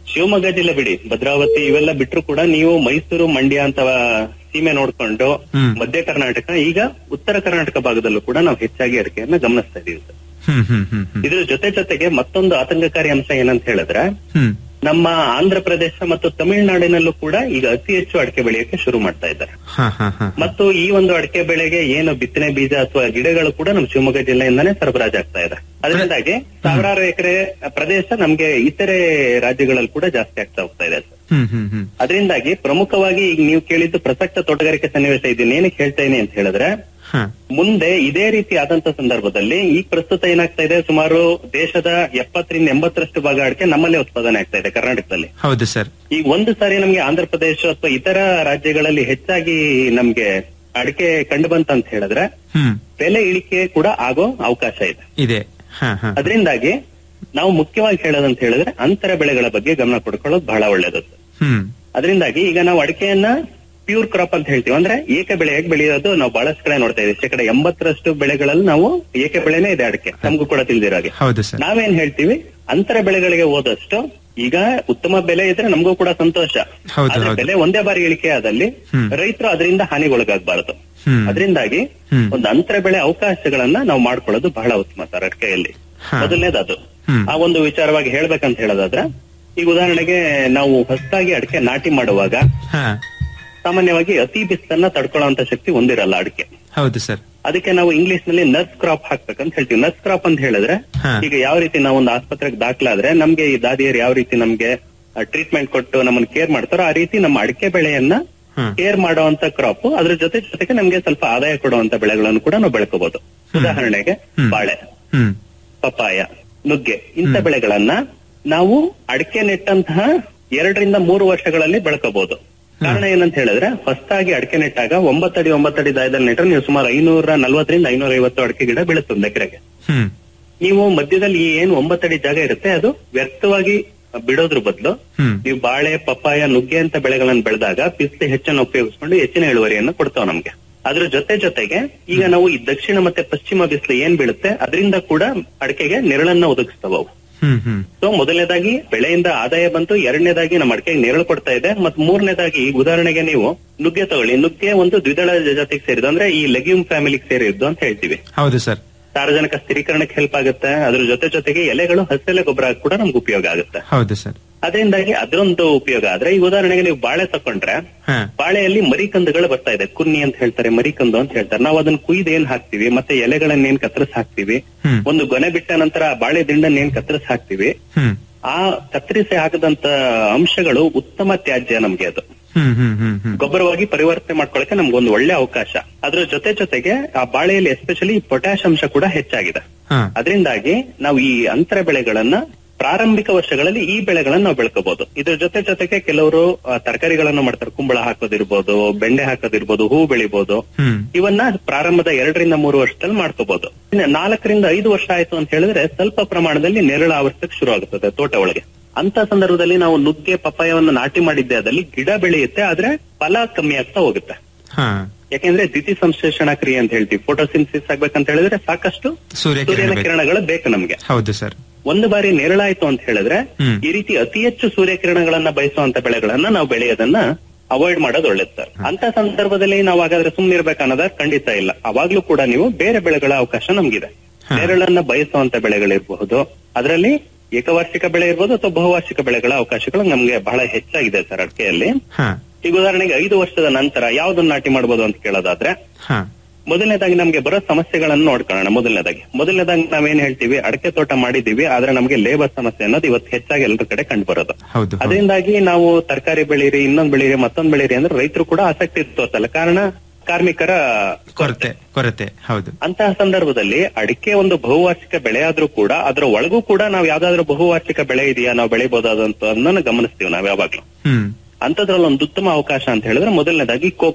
ಶಿವಮೊಗ್ಗ ಜಿಲ್ಲೆ ಬಿಡಿ ಭದ್ರಾವತಿ ಇವೆಲ್ಲ ಬಿಟ್ರು ಕೂಡ ನೀವು ಮೈಸೂರು ಮಂಡ್ಯ ಅಂತ ಸೀಮೆ ನೋಡ್ಕೊಂಡು ಹ್ಮ್. ಮಧ್ಯ ಕರ್ನಾಟಕ ಈಗ ಉತ್ತರ ಕರ್ನಾಟಕ ಭಾಗದಲ್ಲೂ ಕೂಡ ನಾವು ಹೆಚ್ಚಾಗಿ ಅಡಿಕೆಯನ್ನ ಗಮನಿಸ್ತಾ ಇದೀವಿ ಸರ್ ಹ್ಮ್ ಹ್ಮ್ ಹ್ಮ್ ಹ್ಮ್ ಇದ್ರ ಜೊತೆ ಜೊತೆಗೆ ಮತ್ತೊಂದು ಆತಂಕಕಾರಿ ಅಂಶ ಏನಂತ ಹೇಳಿದ್ರೆ ಹ್ಮ್ ನಮ್ಮ ಆಂಧ್ರ ಪ್ರದೇಶ ಮತ್ತು ತಮಿಳುನಾಡಿನಲ್ಲೂ ಕೂಡ ಈಗ ಅತಿ ಹೆಚ್ಚು ಅಡಿಕೆ ಬೆಳೆಯಕ್ಕೆ ಶುರು ಮಾಡ್ತಾ ಇದ್ದಾರೆ ಹಾ ಹಾ ಹಾ ಮತ್ತು ಈ ಒಂದು ಅಡಿಕೆ ಬೆಳೆಗೆ ಏನು ಬಿತ್ತನೆ ಬೀಜ ಅಥವಾ ಗಿಡಗಳು ಕೂಡ ನಮ್ಮ ಶಿವಮೊಗ್ಗ ಜಿಲ್ಲೆಯಿಂದಾನೇ ಸರಬರಾಜಾಗ್ತಾ ಇದೆ ಅದರಿಂದಾಗಿ ಸಾವಿರಾರು ಎಕರೆ ಪ್ರದೇಶ ನಮ್ಗೆ ಇತರೆ ರಾಜ್ಯಗಳಲ್ಲಿ ಕೂಡ ಜಾಸ್ತಿ ಆಗ್ತಾ ಹೋಗ್ತಾ ಇದೆ ಸರ್ ಹ್ಮ್ ಹ್ಮ್ ಹ್ಮ್ ಅದರಿಂದಾಗಿ ಪ್ರಮುಖವಾಗಿ ಈಗ ನೀವು ಕೇಳಿದ್ದು ಪ್ರಸಕ್ತ ತೋಟಗಾರಿಕೆ ಸನ್ನಿವೇಶ ಇದನ್ನ ಏನಕ್ಕೆ ಹೇಳ್ತಾ ಇದೀನಿ ಅಂತ ಹೇಳಿದ್ರೆ ಹಾ ಮುಂದೆ ಇದೇ ರೀತಿ ಆದಂತ ಸಂದರ್ಭದಲ್ಲಿ ಈಗ ಪ್ರಸ್ತುತ ಏನಾಗ್ತಾ ಇದೆ ಸುಮಾರು ದೇಶದ ಎಪ್ಪತ್ತರಿಂದ ಎಂಬತ್ತರಷ್ಟು ಭಾಗ ಅಡಿಕೆ ನಮ್ಮಲ್ಲೇ ಉತ್ಪಾದನೆ ಆಗ್ತಾ ಇದೆ ಕರ್ನಾಟಕದಲ್ಲಿ ಹೌದು ಸರ್ ಈಗ ಒಂದು ಸಾರಿ ನಮ್ಗೆ ಆಂಧ್ರ ಪ್ರದೇಶ ಅಥವಾ ಇತರ ರಾಜ್ಯಗಳಲ್ಲಿ ಹೆಚ್ಚಾಗಿ ನಮ್ಗೆ ಅಡಿಕೆ ಕಂಡು ಬಂತಂತ ಹೇಳಿದ್ರೆ ಹ್ಮ್ ಬೆಲೆ ಇಳಿಕೆ ಕೂಡ ಆಗೋ ಅವಕಾಶ ಇದೆ ಇದೆ ಹಾ ಹಾ ಅದರಿಂದಾಗಿ ನಾವು ಮುಖ್ಯವಾಗಿ ಹೇಳೋದಂತ ಹೇಳಿದ್ರೆ ಅಂತರ ಬೆಳೆಗಳ ಬಗ್ಗೆ ಗಮನ ಕೊಡ್ಕೊಳ್ಳೋದು ಬಹಳ ಒಳ್ಳೇದು ಹ್ಮ್ ಅದರಿಂದಾಗಿ ಈಗ ನಾವು ಅಡಿಕೆಯನ್ನ ಪ್ಯೂರ್ ಕ್ರಾಪ್ ಅಂತ ಹೇಳ್ತೀವಿ ಅಂದ್ರೆ ಏಕ ಬೆಳೆಯಾಗಿ ಬೆಳೆಯೋದು ನಾವು ಬಹಳಷ್ಟು ಕಡೆ ನೋಡ್ತಾ ಇದೀವಿ ಶೇಕಡ ಎಂಬತ್ತರಷ್ಟು ಬೆಳೆಗಳಲ್ಲಿ ನಾವು ಏಕ ಬೆಳೆನೇ ಇದೆ ಅಡಿಕೆ ನಮಗೂ ಕೂಡ ತಿಳಿದಿರೋ ಹಾಗೆ ಹೌದು ಸರ್ ನಾವೇನ್ ಹೇಳ್ತೀವಿ ಅಂತರ ಬೆಳೆಗಳಿಗೆ ಹೋದಷ್ಟು ಈಗ ಉತ್ತಮ ಬೆಲೆ ಇದ್ರೆ ನಮಗೂ ಕೂಡ ಸಂತೋಷ ಹೌದು, ಆದ್ರೆ ಹೌದು. ಬೆಲೆ ಒಂದೇ ಬಾರಿ ಇಳಿಕೆ ಆದಲ್ಲಿ ಹ್ಮ್. ರೈತರು ಅದರಿಂದ ಹಾನಿಗೊಳಗಾಗಬಾರದು ಹ್ಮ್. ಅದರಿಂದಾಗಿ ಹ್ಮ್. ಒಂದು ಅಂತರ ಬೆಳೆ ಅವಕಾಶಗಳನ್ನ ನಾವು ಮಾಡ್ಕೊಳ್ಳೋದು ಬಹಳ ಉತ್ತಮ ಸರ್ ಅಡಿಕೆಯಲ್ಲಿ ಹಾ. ಮೊದಲನೇದು ಅದು ಹ್ಮ್. ಆ ಒಂದು ವಿಚಾರವಾಗಿ ಹೇಳ್ಬೇಕಂತ ಹೇಳೋದಾದ್ರೆ ಈಗ ಉದಾಹರಣೆಗೆ ನಾವು ಹೊಸದಾಗಿ ಅಡಿಕೆ ನಾಟಿ ಮಾಡುವಾಗ ಹಾ ಸಾಮಾನ್ಯವಾಗಿ ಅತಿ ಬಿಸಿಲನ್ನ ತಡ್ಕೊಳ್ಳುವಂತ ಶಕ್ತಿ ಹೊಂದಿರಲ್ಲ ಅಡಿಕೆ ಹೌದು ಸರ್ ಅದಕ್ಕೆ ನಾವು ಇಂಗ್ಲಿಷ್ ನಲ್ಲಿ ನರ್ಸ್ ಕ್ರಾಪ್ ಹಾಕ್ಬೇಕಂತ ಹೇಳ್ತೀವಿ ನರ್ಸ್ ಕ್ರಾಪ್ ಅಂತ ಹೇಳಿದ್ರೆ ಹಾ. ಈಗ ಯಾವ ರೀತಿ ನಾವು ಒಂದು ಆಸ್ಪತ್ರೆಗೆ ದಾಖಲಾದ್ರೆ ನಮ್ಗೆ ಈ ದಾದಿಯರು ಯಾವ ರೀತಿ ನಮ್ಗೆ ಟ್ರೀಟ್ಮೆಂಟ್ ಕೊಟ್ಟು ನಮ್ಮನ್ನ ಕೇರ್ ಮಾಡ್ತಾರೋ ಆ ರೀತಿ ನಮ್ಮ ಅಡಿಕೆ ಬೆಳೆಯನ್ನ ಹ್ಮ್. ಕೇರ್ ಮಾಡುವಂತ ಕ್ರಾಪ್ ಅದ್ರ ಜೊತೆ ಜೊತೆಗೆ ನಮ್ಗೆ ಸ್ವಲ್ಪ ಆದಾಯ ಕೊಡುವಂತ ಬೆಳೆಗಳನ್ನು ಕೂಡ ನಾವು ಬೆಳ್ಕೋಬಹುದು ಉದಾಹರಣೆಗೆ ಹ್ಮ್. ಬಾಳೆ ಹ್ಮ್ ಪಪ್ಪಾಯ ನುಗ್ಗೆ ಇಂಥ ಬೆಳೆಗಳನ್ನ ನಾವು ಅಡಿಕೆ ನೆಟ್ಟಂತಹ ಎರಡರಿಂದ ಮೂರು ವರ್ಷಗಳಲ್ಲಿ ಬೆಳ್ಕೋಬಹುದು ಕಾರಣ ಏನಂತ ಹೇಳಿದ್ರೆ ಹೊಸದಾಗಿ ಅಡಿಕೆ ನೆಟ್ಟಾಗ ಒಂಬತ್ತಡಿ ಒಂಬತ್ತಡಿ ದಾಯದಲ್ಲಿ ನೆಟ್ಟರೆ ನೀವು ಸುಮಾರು ಐನೂರ ನಲ್ವತ್ತರಿಂದ ಐನೂರ ಐವತ್ತು ಅಡಿಕೆ ಗಿಡ ಬೆಳೆಸ್ತದೆ ಎಕರೆಗೆ ಹ್ಮ್ ನೀವು ಮಧ್ಯದಲ್ಲಿ ಈ ಏನು ಒಂಬತ್ತಡಿ ಜಾಗ ಇರುತ್ತೆ ಅದು ವ್ಯರ್ಥವಾಗಿ ಬಿಡೋದ್ರ ಬದಲು ಹ್ಮ್. ನೀವು ಬಾಳೆ ಪಪ್ಪಾಯ ನುಗ್ಗೆ ಅಂತ ಬೆಳೆಗಳನ್ನು ಬೆಳೆದಾಗ ಬಿಸಿಲು ಹೆಚ್ಚನ್ನು ಉಪಯೋಗಿಸ್ಕೊಂಡು ಹೆಚ್ಚಿನ ಇಳುವರಿಯನ್ನು ಕೊಡ್ತಾವ ನಮ್ಗೆ ಅದ್ರ ಜೊತೆ ಜೊತೆಗೆ ಈಗ ನಾವು ಈ ದಕ್ಷಿಣ ಮತ್ತೆ ಪಶ್ಚಿಮ ಬಿಸಿಲು ಏನ್ ಬೀಳುತ್ತೆ ಅದರಿಂದ ಕೂಡ ಅಡಿಕೆಗೆ ನೆರಳನ್ನ ಒದಗಿಸ್ತಾವ ಅವು ಹ್ಮ್ ಹ್ಮ್ ಸೊ ಮೊದಲನೇದಾಗಿ ಬೆಳೆಯಿಂದ ಆದಾಯ ಬಂತು ಎರಡನೇದಾಗಿ ನಮ್ಮ ಅಡಿಕೆಗೆ ನೆರಳು ಕೊಡ್ತಾ ಇದೆ ಮತ್ತು ಮೂರನೇದಾಗಿ ಈಗ ಉದಾಹರಣೆಗೆ ನೀವು ನುಗ್ಗೆ ತಗೊಳ್ಳಿ ನುಗ್ಗೆ ಒಂದು ದ್ವಿದಳ ಜಾತಿಗೆ ಸೇರಿದ್ದು ಅಂದ್ರೆ ಈ ಲೆಗ್ಯೂಮ್ ಫ್ಯಾಮಿಲಿಗೆ ಸೇರಿದ್ದು ಅಂತ ಹೇಳ್ತೀವಿ ಹೌದು ಸರ್ ಸಾರ್ವಜನಿಕ ಸ್ಥಿರೀಕರಣಕ್ಕೆ ಹೆಲ್ಪ್ ಆಗುತ್ತೆ ಅದ್ರ ಜೊತೆ ಜೊತೆಗೆ ಎಲೆಗಳು ಹಸಿರೆಲೆ ಗೊಬ್ಬರ ಕೂಡ ನಮ್ಗೆ ಉಪಯೋಗ ಆಗುತ್ತೆ ಹೌದು ಸರ್ ಅದರಿಂದಾಗಿ ಅದರೊಂದು ಉಪಯೋಗ ಆದ್ರೆ ಈ ಉದಾಹರಣೆಗೆ ನೀವು ಬಾಳೆ ತಕೊಂಡ್ರೆ ಹಾ ಬಾಳೆಯಲ್ಲಿ ಮರಿಕಂದುಗಳು ಬರ್ತಾ ಇದೆ ಕುನ್ನಿ ಅಂತ ಹೇಳ್ತಾರೆ ಮರಿಕಂದು ಅಂತ ಹೇಳ್ತಾರೆ ನಾವು ಅದನ್ನ ಕುಯ್ದು ಏನ್ ಹಾಕ್ತಿವಿ ಮತ್ತೆ ಎಲೆಗಳನ್ನ ಏನ್ ಕತ್ತರಿಸಿ ಹಾಕ್ತಿವಿ ಹ್ಮ್. ಒಂದು ಗೊನೆ ಬಿಟ್ಟ ನಂತರ ಆ ಬಾಳೆ ದಿಂಡನ್ನ ಏನ್ ಕತ್ತರಿಸಿ ಹಾಕ್ತಿವಿ ಹ್ಮ್ ಆ ಕತ್ತರಿಸಿ ಹಾಕದಂತ ಅಂಶಗಳು ಉತ್ತಮ ತ್ಯಾಜ್ಯ ನಮ್ಗೆ ಅದು ಹ್ಮ್ ಹ್ಮ್ ಹ್ಮ್ ಹ್ಮ್ ಗೊಬ್ಬರವಾಗಿ ಪರಿವರ್ತನೆ ಮಾಡ್ಕೊಳ್ಳಕ್ಕೆ ನಮ್ಗೊಂದು ಒಳ್ಳೆ ಅವಕಾಶ ಅದ್ರ ಜೊತೆ ಜೊತೆಗೆ ಆ ಬಾಳೆಯಲ್ಲಿ ಎಸ್ಪೆಷಲಿ ಪೊಟ್ಯಾಶ್ ಅಂಶ ಕೂಡ ಹೆಚ್ಚಾಗಿದೆ ಹಾ ಅದರಿಂದಾಗಿ ನಾವು ಈ ಅಂತರ ಬೆಳೆಗಳನ್ನ ಪ್ರಾರಂಭಿಕ ವರ್ಷಗಳಲ್ಲಿ ಈ ಬೆಳೆಗಳನ್ನ ನಾವು ಬೆಳ್ಕೋಬಹುದು ಇದ್ರ ಜೊತೆ ಜೊತೆಗೆ ಕೆಲವರು ಆ, ತರಕಾರಿಗಳನ್ನ ಮಾಡ್ತಾರೆ ಕುಂಬಳ ಹಾಕೋದಿರ್ಬೋದು ಬೆಂಡೆ ಹಾಕೋದಿರ್ಬೋದು ಹೂ ಬೆಳಿಬಹುದು ಹ್ಮ್ ಇವನ್ನ ಪ್ರಾರಂಭದ ಎರಡರಿಂದ ಮೂರು ವರ್ಷದಲ್ಲಿ ಮಾಡ್ಕೋಬಹುದು ಇನ್ನು ನಾಲ್ಕರಿಂದ ಐದು ವರ್ಷ ಆಯ್ತು ಅಂತ ಹೇಳಿದ್ರೆ ಸ್ವಲ್ಪ ಪ್ರಮಾಣದಲ್ಲಿ ನೆರಳು ಆವರ್ತಕ್ಕೆ ಶುರು ಆಗುತ್ತದೆ ತೋಟ ಒಳಗೆ ಅಂತ ಸಂದರ್ಭದಲ್ಲಿ ನಾವು ನುಗ್ಗೆ ಪಪ್ಪಾಯವನ್ನ ನಾಟಿ ಮಾಡಿದ್ದೆ ಅದಲ್ಲಿ ಗಿಡ ಬೆಳೆಯುತ್ತೆ ಆದ್ರೆ ಫಲ ಕಮ್ಮಿ ಆಗ್ತಾ ಹೋಗುತ್ತೆ ಹಾ ಯಾಕೆಂದ್ರೆ ದ್ವಿತಿ ಸಂಶ್ಲೇಷಣಾ ಕ್ರಿಯೆ ಅಂತ ಹೇಳ್ತೀವಿ ಫೋಟೋಸಿನ್ಸಿಸ್ ಆಗ್ಬೇಕಂತ ಹೇಳಿದ್ರೆ ಸಾಕಷ್ಟು ಸೂರ್ಯಕಿರಣ ಸೂರ್ಯನ ಬೇಕು. ಕಿರಣಗಳು ಬೇಕು ನಮ್ಗೆ ಹೌದು ಸರ್ ಒಂದು ಬಾರಿ ನೆರಳಾಯ್ತು ಅಂತ ಹೇಳಿದ್ರೆ ಹ್ಮ್. ಈ ರೀತಿ ಅತಿ ಹೆಚ್ಚು ಸೂರ್ಯಕಿರಣಗಳನ್ನ ಬಯಸುವಂತ ಬೆಳೆಗಳನ್ನ ನಾವು ಬೆಳೆಯೋದನ್ನ ಅವಾಯ್ಡ್ ಮಾಡೋದು ಒಳ್ಳೇದು ಸರ್ ಅಂತ ಸಂದರ್ಭದಲ್ಲಿ ನಾವು ಹಾಗಾದ್ರೆ ಸುಮ್ಮನೆ ಇರ್ಬೇಕನ್ನೋದ ಖಂಡಿತ ಇಲ್ಲ ಅವಾಗ್ಲೂ ಕೂಡ ನೀವು ಬೇರೆ ಬೆಳೆಗಳ ಅವಕಾಶ ನಮ್ಗಿದೆ ಹಾ. ನೆರಳನ್ನ ಬಯಸುವಂತ ಬೆಳೆಗಳಿರಬಹುದು ಅದರಲ್ಲಿ ಏಕವಾರ್ಷಿಕ ಬೆಳೆ ಇರ್ಬೋದು ಅಥವಾ ಬಹುವಾರ್ಷಿಕ ಬೆಳೆಗಳ ಅವಕಾಶಗಳು ನಮ್ಗೆ ಬಹಳ ಹೆಚ್ಚಾಗಿದೆ ಸರ್ ಅಡಿಕೆಯಲ್ಲಿ ಹಾ ಈಗ ಉದಾಹರಣೆಗೆ ಐದು ವರ್ಷದ ನಂತರ ಯಾವ್ದನ್ನ ನಾಟಿ ಮಾಡಬಹುದು ಅಂತ ಕೇಳೋದಾದ್ರೆ ಹಾ ಮೊದಲನೇದಾಗಿ ನಮ್ಗೆ ಬರೋ ಸಮಸ್ಯೆಗಳನ್ನು ನೋಡ್ಕೊಳ್ಳೋಣ ಮೊದಲನೇದಾಗಿ ಮೊದಲನೇದಾಗಿ ನಾವೇನ್ ಹೇಳ್ತೀವಿ ಅಡಕೆ ತೋಟ ಮಾಡಿದೀವಿ ಆದ್ರೆ ನಮ್ಗೆ ಲೇಬರ್ ಸಮಸ್ಯೆ ಅನ್ನೋದು ಇವತ್ತು ಹೆಚ್ಚಾಗಿ ಎಲ್ಲರ ಕಡೆ ಕಂಡು ಬರೋದು ಹೌದು ಹೌದು. ಅದರಿಂದಾಗಿ ನಾವು ತರಕಾರಿ ಬೆಳೀರಿ ಇನ್ನೊಂದ್ ಬೆಳೀರಿ ಮತ್ತೊಂದ್ ಬೆಳೀರಿ ಅಂದ್ರೆ ರೈತರು ಕೂಡ ಆಸಕ್ತಿ ತೋರ್ತಲ್ಲ ಕಾರಣ ಕಾರ್ಮಿಕರ ಕೊರತೆ ಕೊರತೆ ಹೌದು ಅಂತಹ ಸಂದರ್ಭದಲ್ಲಿ ಅಡಿಕೆ ಒಂದು ಬಹುವಾರ್ಷಿಕ ಬೆಳೆ ಆದ್ರೂ ಕೂಡ ಅದರ ಒಳಗೂ ಕೂಡ ನಾವು ಯಾವ್ದಾದ್ರು ಬಹುವಾರ್ಷಿಕ ಬೆಳೆ ಇದೆಯಾ ನಾವು ಬೆಳಿಬಹುದಾದಂತ ಗಮನಿಸ್ತೀವಿ ನಾವ್ ಯಾವಾಗ್ಲೂ ಹ್ಮ್ ಅಂತದ್ರಲ್ಲಿ ಒಂದು ಉತ್ತಮ ಅವಕಾಶ ಅಂತ ಹೇಳಿದ್ರೆ ಮೊದಲನೇದಾಗಿ ಕೋಕೋ